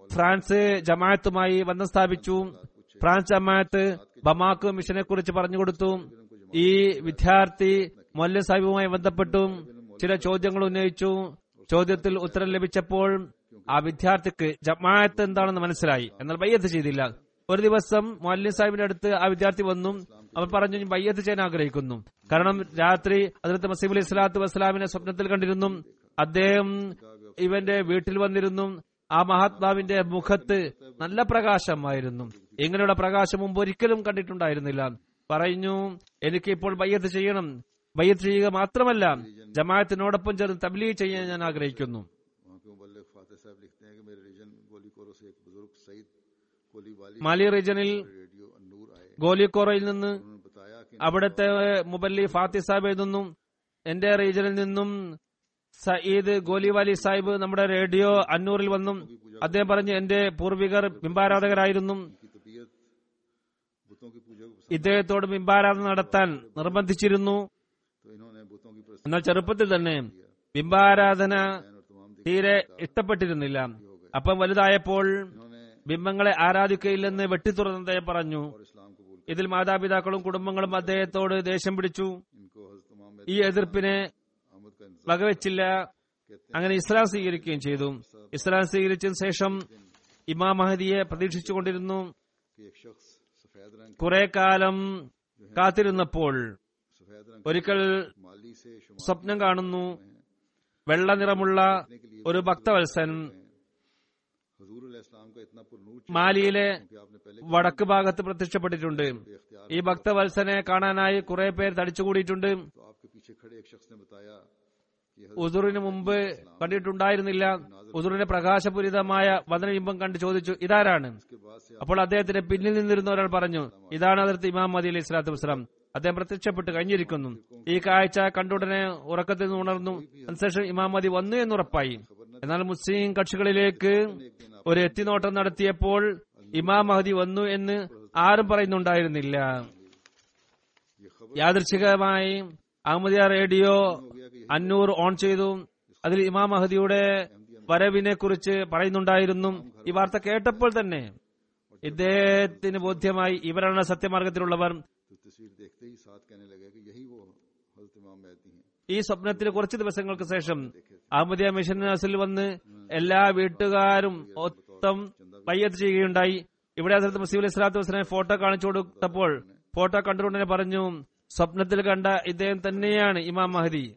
ഫ്രാൻസ് ജമാഅത്തുമായി ബന്ധം സ്ഥാപിച്ചു ഫ്രാൻസ് ജമാഅത്ത് ബമാക്ക് മിഷനെ കുറിച്ച് പറഞ്ഞുകൊടുത്തു ഈ വിദ്യാർത്ഥി മൊല്ല സാഹിബുമായി ബന്ധപ്പെട്ടു ചില ചോദ്യങ്ങൾ ഉന്നയിച്ചു ചോദ്യത്തിൽ ഉത്തരം ലഭിച്ചപ്പോൾ ആ വിദ്യാർത്ഥിക്ക് ജമാഅത്ത് എന്താണെന്ന് മനസ്സിലായി എന്നാൽ ബയ്യത്ത് ചെയ്തില്ല ഒരു ദിവസം മൊല്ലി സാഹിബിന്റെ അടുത്ത് ആ വിദ്യാർത്ഥി വന്നു അവർ പറഞ്ഞു "ഞാൻ ബയ്യത്ത് ചെയ്യാൻ ആഗ്രഹിക്കുന്നു കാരണം രാത്രി അതിർത്ത് മസീം അലി സ്വലാത്തു വസ്സലാമിനെ സ്വപ്നത്തിൽ കണ്ടിരുന്നു അദ്ദേഹം ഇവന്റെ വീട്ടിൽ വന്നിരുന്നു ആ മഹാത്മാവിന്റെ മുഖത്ത് നല്ല പ്രകാശമായിരുന്നു ഇങ്ങനെയുള്ള പ്രകാശം മുമ്പ് ഒരിക്കലും കണ്ടിട്ടുണ്ടായിരുന്നില്ല പറഞ്ഞു എനിക്ക് ഇപ്പോൾ ബയ്യത്ത് ചെയ്യണം ബയ്യത്ത് ചെയ്യുക മാത്രമല്ല ജമാഅത്തിനോടൊപ്പം ചേർന്ന് തബ്ലീഗ് ചെയ്യാൻ ഞാൻ ആഗ്രഹിക്കുന്നു वहाँ के मुबल्लिग फाते साहब लिखते हैं कि मेरे रीजन गोली कोरो से एक बुजुर्ग सईद कोली वाली മാലി റീജനിൽ रेडियो नूर आए ഗോലിക്കോറയിൽ നിന്ന് उन्होंने बताया कि അവിടുത്തെ മുബല്ലി ഫാത്തി സാഹിബ് എഴുതുന്നു എന്റെ റീജനിൽ നിന്നും സയ്യിദ് ഗോലിവാലി സാഹിബ് നമ്മുടെ റേഡിയോ അന്നൂറിൽ വന്നു അദ്ദേഹം പറഞ്ഞു എന്റെ പൂർവികർ ബിംബാരാധകരായിരുന്നു की तबीयत बुतों की पूजा को पसंद ഇദ്ദേഹത്തോട് ബിംബാരാധന നടത്താൻ നിർബന്ധിച്ചിരുന്നു तो इन्होंने बुतों की प्रस्तुति എന്നാൽ ചെറുപ്പത്തിൽ തന്നെ ബിംബാരാധന और तमाम दी തീരെ ഇഷ്ടപ്പെട്ടിരുന്നില്ല അപ്പം വലുതായപ്പോൾ इन्होंने ബിംബങ്ങളെ ആരാധിക്കയില്ലെന്ന് വെട്ടിത്തുറന്ന് അദ്ദേഹം പറഞ്ഞു और इस्लाम कबूल ഇതിൽ മാതാപിതാക്കളും കുടുംബങ്ങളും അദ്ദേഹത്തോട് ദേഷ്യം പിടിച്ചു इनको हजरत तमाम में ഈ എതിർപ്പിനെ आमद का इंतजार വകവെച്ചില്ല അങ്ങനെ ഇസ്ലാം സ്വീകരിക്കുകയും ചെയ്തു ഇസ്ലാം സ്വീകരിച്ചതിന് ശേഷം ഇമാം മഹദിയെ പ്രതീക്ഷിച്ചുകൊണ്ടിരുന്നു कि एक शख्स सफेद रंग കുറെ കാലം കാത്തിരുന്നപ്പോൾ सफेद रंग ഒരിക്കൽ माली से शुमार സ്വപ്നം കാണുന്നു വെള്ള നിറമുള്ള ഒരു ഭക്തവത്സൻ हजूर इस्लाम का इतना पुरनूर മാലിയിലെ कि आपने पहले വടക്ക് ഭാഗത്ത് പ്രത്യക്ഷപ്പെട്ടിട്ടുണ്ട് बेख्तियार ഈ ഭക്തവത്സനെ കാണാനായി കുറെ പേർ തടിച്ചുകൂടിയിട്ടുണ്ട് तो आपके पीछे खड़े एक शख्स ने बताया कि ഉസുറിന് മുമ്പ് കണ്ടിട്ടുണ്ടായിരുന്നില്ല ഉസുറിന്റെ പ്രകാശപൂരിതമായ വദനബിംബം കണ്ട് ചോദിച്ചു ഇതാരാണ് इसके बाद से അപ്പോൾ അദ്ദേഹത്തിന് പിന്നിൽ നിന്നിരുന്ന ഒരാൾ പറഞ്ഞു ഇതാണ് അതിർത്ത് ഇമാം മതി അലൈഹി സ്വലാത്തു വസ്സലാം അദ്ദേഹം പ്രത്യക്ഷപ്പെട്ട് കഴിഞ്ഞിരിക്കുന്നു ഈ കാഴ്ച കണ്ടുടനെ ഉറക്കത്തിൽ നിന്ന് ഉണർന്നു അതിനുശേഷം ഇമാം മതി വന്നു എന്നുറപ്പായി എന്നാൽ മുസ്ലിം കക്ഷികളിലേക്ക് ഒരു എത്തിനോട്ടം നടത്തിയപ്പോൾ ഇമാം മഹദി വന്നു എന്ന് ആരും പറയുന്നുണ്ടായിരുന്നില്ല ये खबर യാദൃച്ഛികമായി അഹമ്മദിയ റേഡിയോ അന്നൂർ ഓൺ ചെയ്തു അതിൽ ഇമാം മഹദിയുടെ വരവിനെ കുറിച്ച് പറയുന്നുണ്ടായിരുന്നു ഈ വാർത്ത കേട്ടപ്പോൾ തന്നെ ഇദ്ദേഹത്തിന് ബോധ്യമായി ഇവരാണ് സത്യമാർഗത്തിലുള്ളവർ तो तस्वीर देखते ही साथ कहने लगे कि यही वो हजरत इमाम महदी हैं ഈ സ്വപ്നത്തിൽ കുറച്ച് ദിവസങ്ങൾക്ക് ശേഷം അഹമ്മദിയ മിഷൻ ഹസിൽ വന്ന് എല്ലാ വീട്ടുകാരും ഒത്തം പയ്യത്ത് ചെയ്യുകയുണ്ടായി ഇവിടെ ഹസരത്ത് മസീബ് അലൈഹി സ്വലാത്തു വസ്സലാം ഫോട്ടോ കാണിച്ചു കൊടുത്തപ്പോൾ ഫോട്ടോ കണ്ടുകൊണ്ടനെ പറഞ്ഞു സ്വപ്നത്തിൽ കണ്ട ഇദ്ദേഹം തന്നെയാണ് ഇമാം മഹദി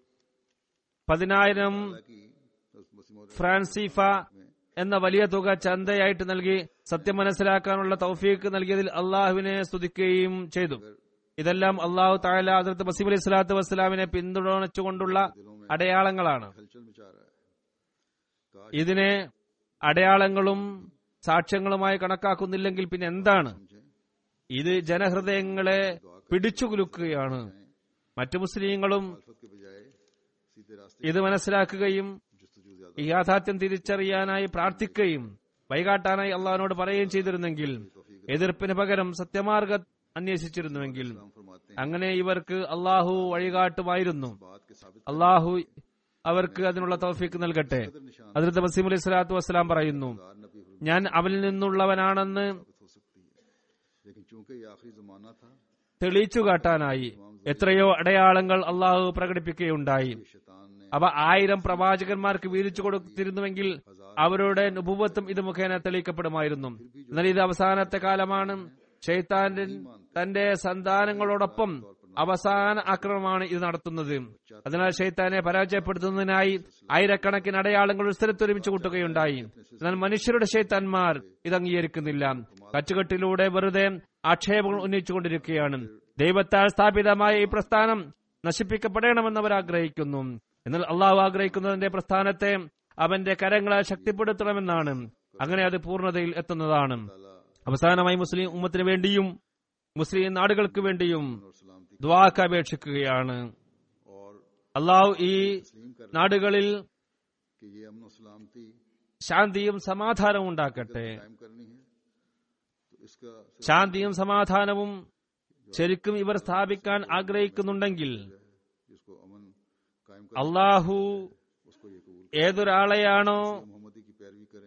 പതിനായിരം कि हजरत मसीह मौद ഫ്രാൻസിഫ എന്ന വലിയ തുക ചന്തയായിട്ട് നൽകി സത്യം മനസ്സിലാക്കാനുള്ള തൗഫീക്ക് നൽകിയതിൽ അള്ളാഹുവിനെ സ്തുതിക്കുകയും ചെയ്തു ഇതെല്ലാം അള്ളാഹു താല ഹസരത്ത് മസീബ് അലൈഹി സ്വലാത്തു വസ്സലാമിനെ പിന്തുണച്ചുകൊണ്ടുള്ള അടയാളങ്ങളാണ് हलचल मचा रहा है काश ഇതിനെ അടയാളങ്ങളും സാക്ഷ്യങ്ങളുമായി കണക്കാക്കുന്നില്ലെങ്കിൽ പിന്നെ എന്താണ് समझे ഇത് ജനഹൃദയങ്ങളെ പിടിച്ചുകുലുക്കുകയാണ് മറ്റു മുസ്ലിങ്ങളും मुखालफत के बजाय सीधे रास्ते ഇത് മനസ്സിലാക്കുകയും जस्तजू ज्यादा ഈ യാഥാർത്ഥ്യം തിരിച്ചറിയാനായി പ്രാർത്ഥിക്കുകയും വൈകാട്ടാനായി അള്ളാഹിനോട് പറയുകയും ചെയ്തിരുന്നെങ്കിൽ എതിർപ്പിന് പകരം സത്യമാർഗ അന്വേഷിച്ചിരുന്നുവെങ്കിൽ हम फरमाते അങ്ങനെ ഇവർക്ക് അള്ളാഹു വഴികാട്ടുമായിരുന്നു हैं बात के साबित അള്ളാഹു അവർക്ക് അതിനുള്ള തൗഫീക്ക് നൽകട്ടെ അതിർത്ത് വസീം അലൈഹി സ്വലാത്തു വസ്സലാം പറയുന്നു कार नबी हुई ഞാൻ അവനിൽ നിന്നുള്ളവനാണെന്ന് हो सकती है लेकिन चूंकि ये आखिरी जमाना था തെളിയിച്ചു കാട്ടാനായി എത്രയോ അടയാളങ്ങൾ അള്ളാഹു പ്രകടിപ്പിക്കുകയുണ്ടായി शैतान ने അവ ആയിരം പ്രവാചകന്മാർക്ക് വീതിച്ചു കൊടുത്തിരുന്നുവെങ്കിൽ അവരുടെ നുപുവത്വം ഇത് മുഖേന തെളിയിക്കപ്പെടുമായിരുന്നു എന്നാൽ ഇത് അവസാനത്തെ കാലമാണ് ഷെയ്ത്താൻ തന്റെ സന്താനങ്ങളോടൊപ്പം അവസാന ആക്രമണമാണ് ഇത് നടത്തുന്നത് അതിനാൽ ഷെയ്ത്താനെ പരാജയപ്പെടുത്തുന്നതിനായി ആയിരക്കണക്കിന് അടയാളങ്ങൾ ഒരു സ്ഥലത്ത് ഒരുമിച്ച് കൂട്ടുകയുണ്ടായി എന്നാൽ മനുഷ്യരുടെ ഷെയ്ത്താന്മാർ ഇത് അംഗീകരിക്കുന്നില്ല കച്ചുകെട്ടിലൂടെ വെറുതെ ആക്ഷേപങ്ങൾ ഉന്നയിച്ചുകൊണ്ടിരിക്കുകയാണ് ദൈവത്താൽ സ്ഥാപിതമായ ഈ പ്രസ്ഥാനം നശിപ്പിക്കപ്പെടണമെന്ന് അവർ ആഗ്രഹിക്കുന്നു എന്നാൽ അള്ളാഹു ആഗ്രഹിക്കുന്നതിന്റെ പ്രസ്ഥാനത്തെ അവന്റെ കരങ്ങളാൽ ശക്തിപ്പെടുത്തണമെന്നാണ് അങ്ങനെ അത് പൂർണ്ണതയിൽ എത്തുന്നതാണ് അവസാനമായി മുസ്ലിം ഉമ്മത്തിന് വേണ്ടിയും മുസ്ലിം നാടുകൾക്ക് വേണ്ടിയും और सलामती ദ്വാക്ക് അപേക്ഷിക്കുകയാണ് और അള്ളാഹു ഈ तस्लीम कर നാടുകളിൽ कि ये अमन और सलामती ശാന്തിയും സമാധാനവും ഉണ്ടാക്കട്ടെ कायम करनी है तो इसका ശാന്തിയും സമാധാനവും ശരിക്കും ഇവർ സ്ഥാപിക്കാൻ ആഗ്രഹിക്കുന്നുണ്ടെങ്കിൽ जिसको अमन कायम कर അള്ളാഹു उसको ये कबूल ഏതൊരാളെയാണോ मोहम्मदी की पैरवी करें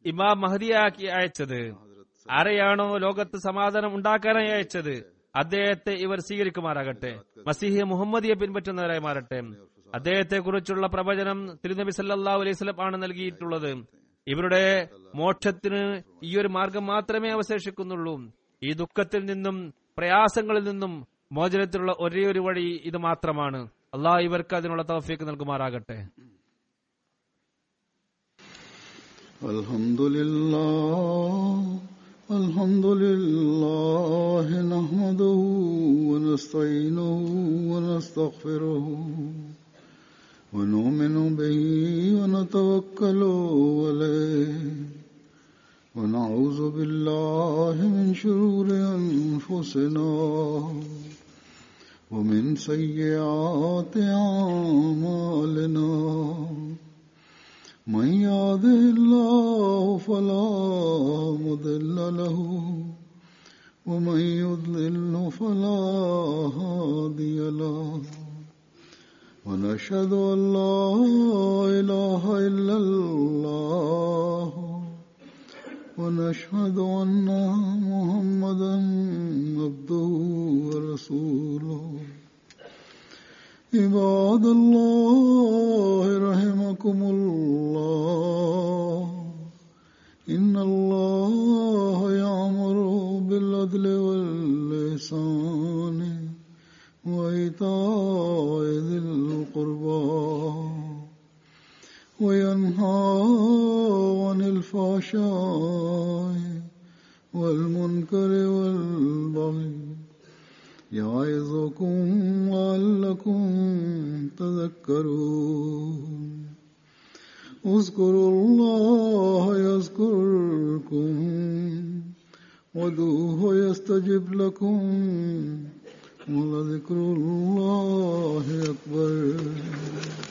ഇമാം മഹദിയാക്കി അയച്ചത് ആരെയാണോ ലോകത്ത് സമാധാനം ഉണ്ടാക്കാനായി അയച്ചത് അദ്ദേഹത്തെ ഇവർ സ്വീകരിക്കുമാറാകട്ടെ മസീഹ് മുഹമ്മദിയെ പിൻപറ്റുന്നവരായി മാറട്ടെ അദ്ദേഹത്തെ കുറിച്ചുള്ള പ്രവചനം തിരുനബി സല്ലാ അലൈഹി സ്വലം ആണ് നൽകിയിട്ടുള്ളത് ഇവരുടെ മോക്ഷത്തിന് ഈ ഒരു മാർഗം മാത്രമേ അവശേഷിക്കുന്നുള്ളൂ ഈ ദുഃഖത്തിൽ നിന്നും പ്രയാസങ്ങളിൽ നിന്നും മോചനത്തിനുള്ള ഒരേ ഒരു വഴി ഇത് മാത്രമാണ് അള്ളാഹ് ഇവർക്ക് അതിനുള്ള തൗഫീക്ക് നൽകുമാറാകട്ടെ الحمد لله الحمد لله نحمده ونستعينه ونستغفره ونؤمن به ونتوكل عليه ونعوذ بالله من شرور أنفسنا ومن سيئات أعمالنا من يهده الله فلا مضل له ومن يضلل فلا هادي له ونشهد أن لا إله إلا الله ونشهد أن محمدا عبده ورسوله عباد الله رحمكم الله إن الله يأمر بالعدل واللسان وإيتاء ذي القربى وينهى عن الفحشاء والمنكر والبغي يعظكم لعلكم تذكرون اذكروا الله يذكركم ودوه يستجب لكم ولذكر الله أكبر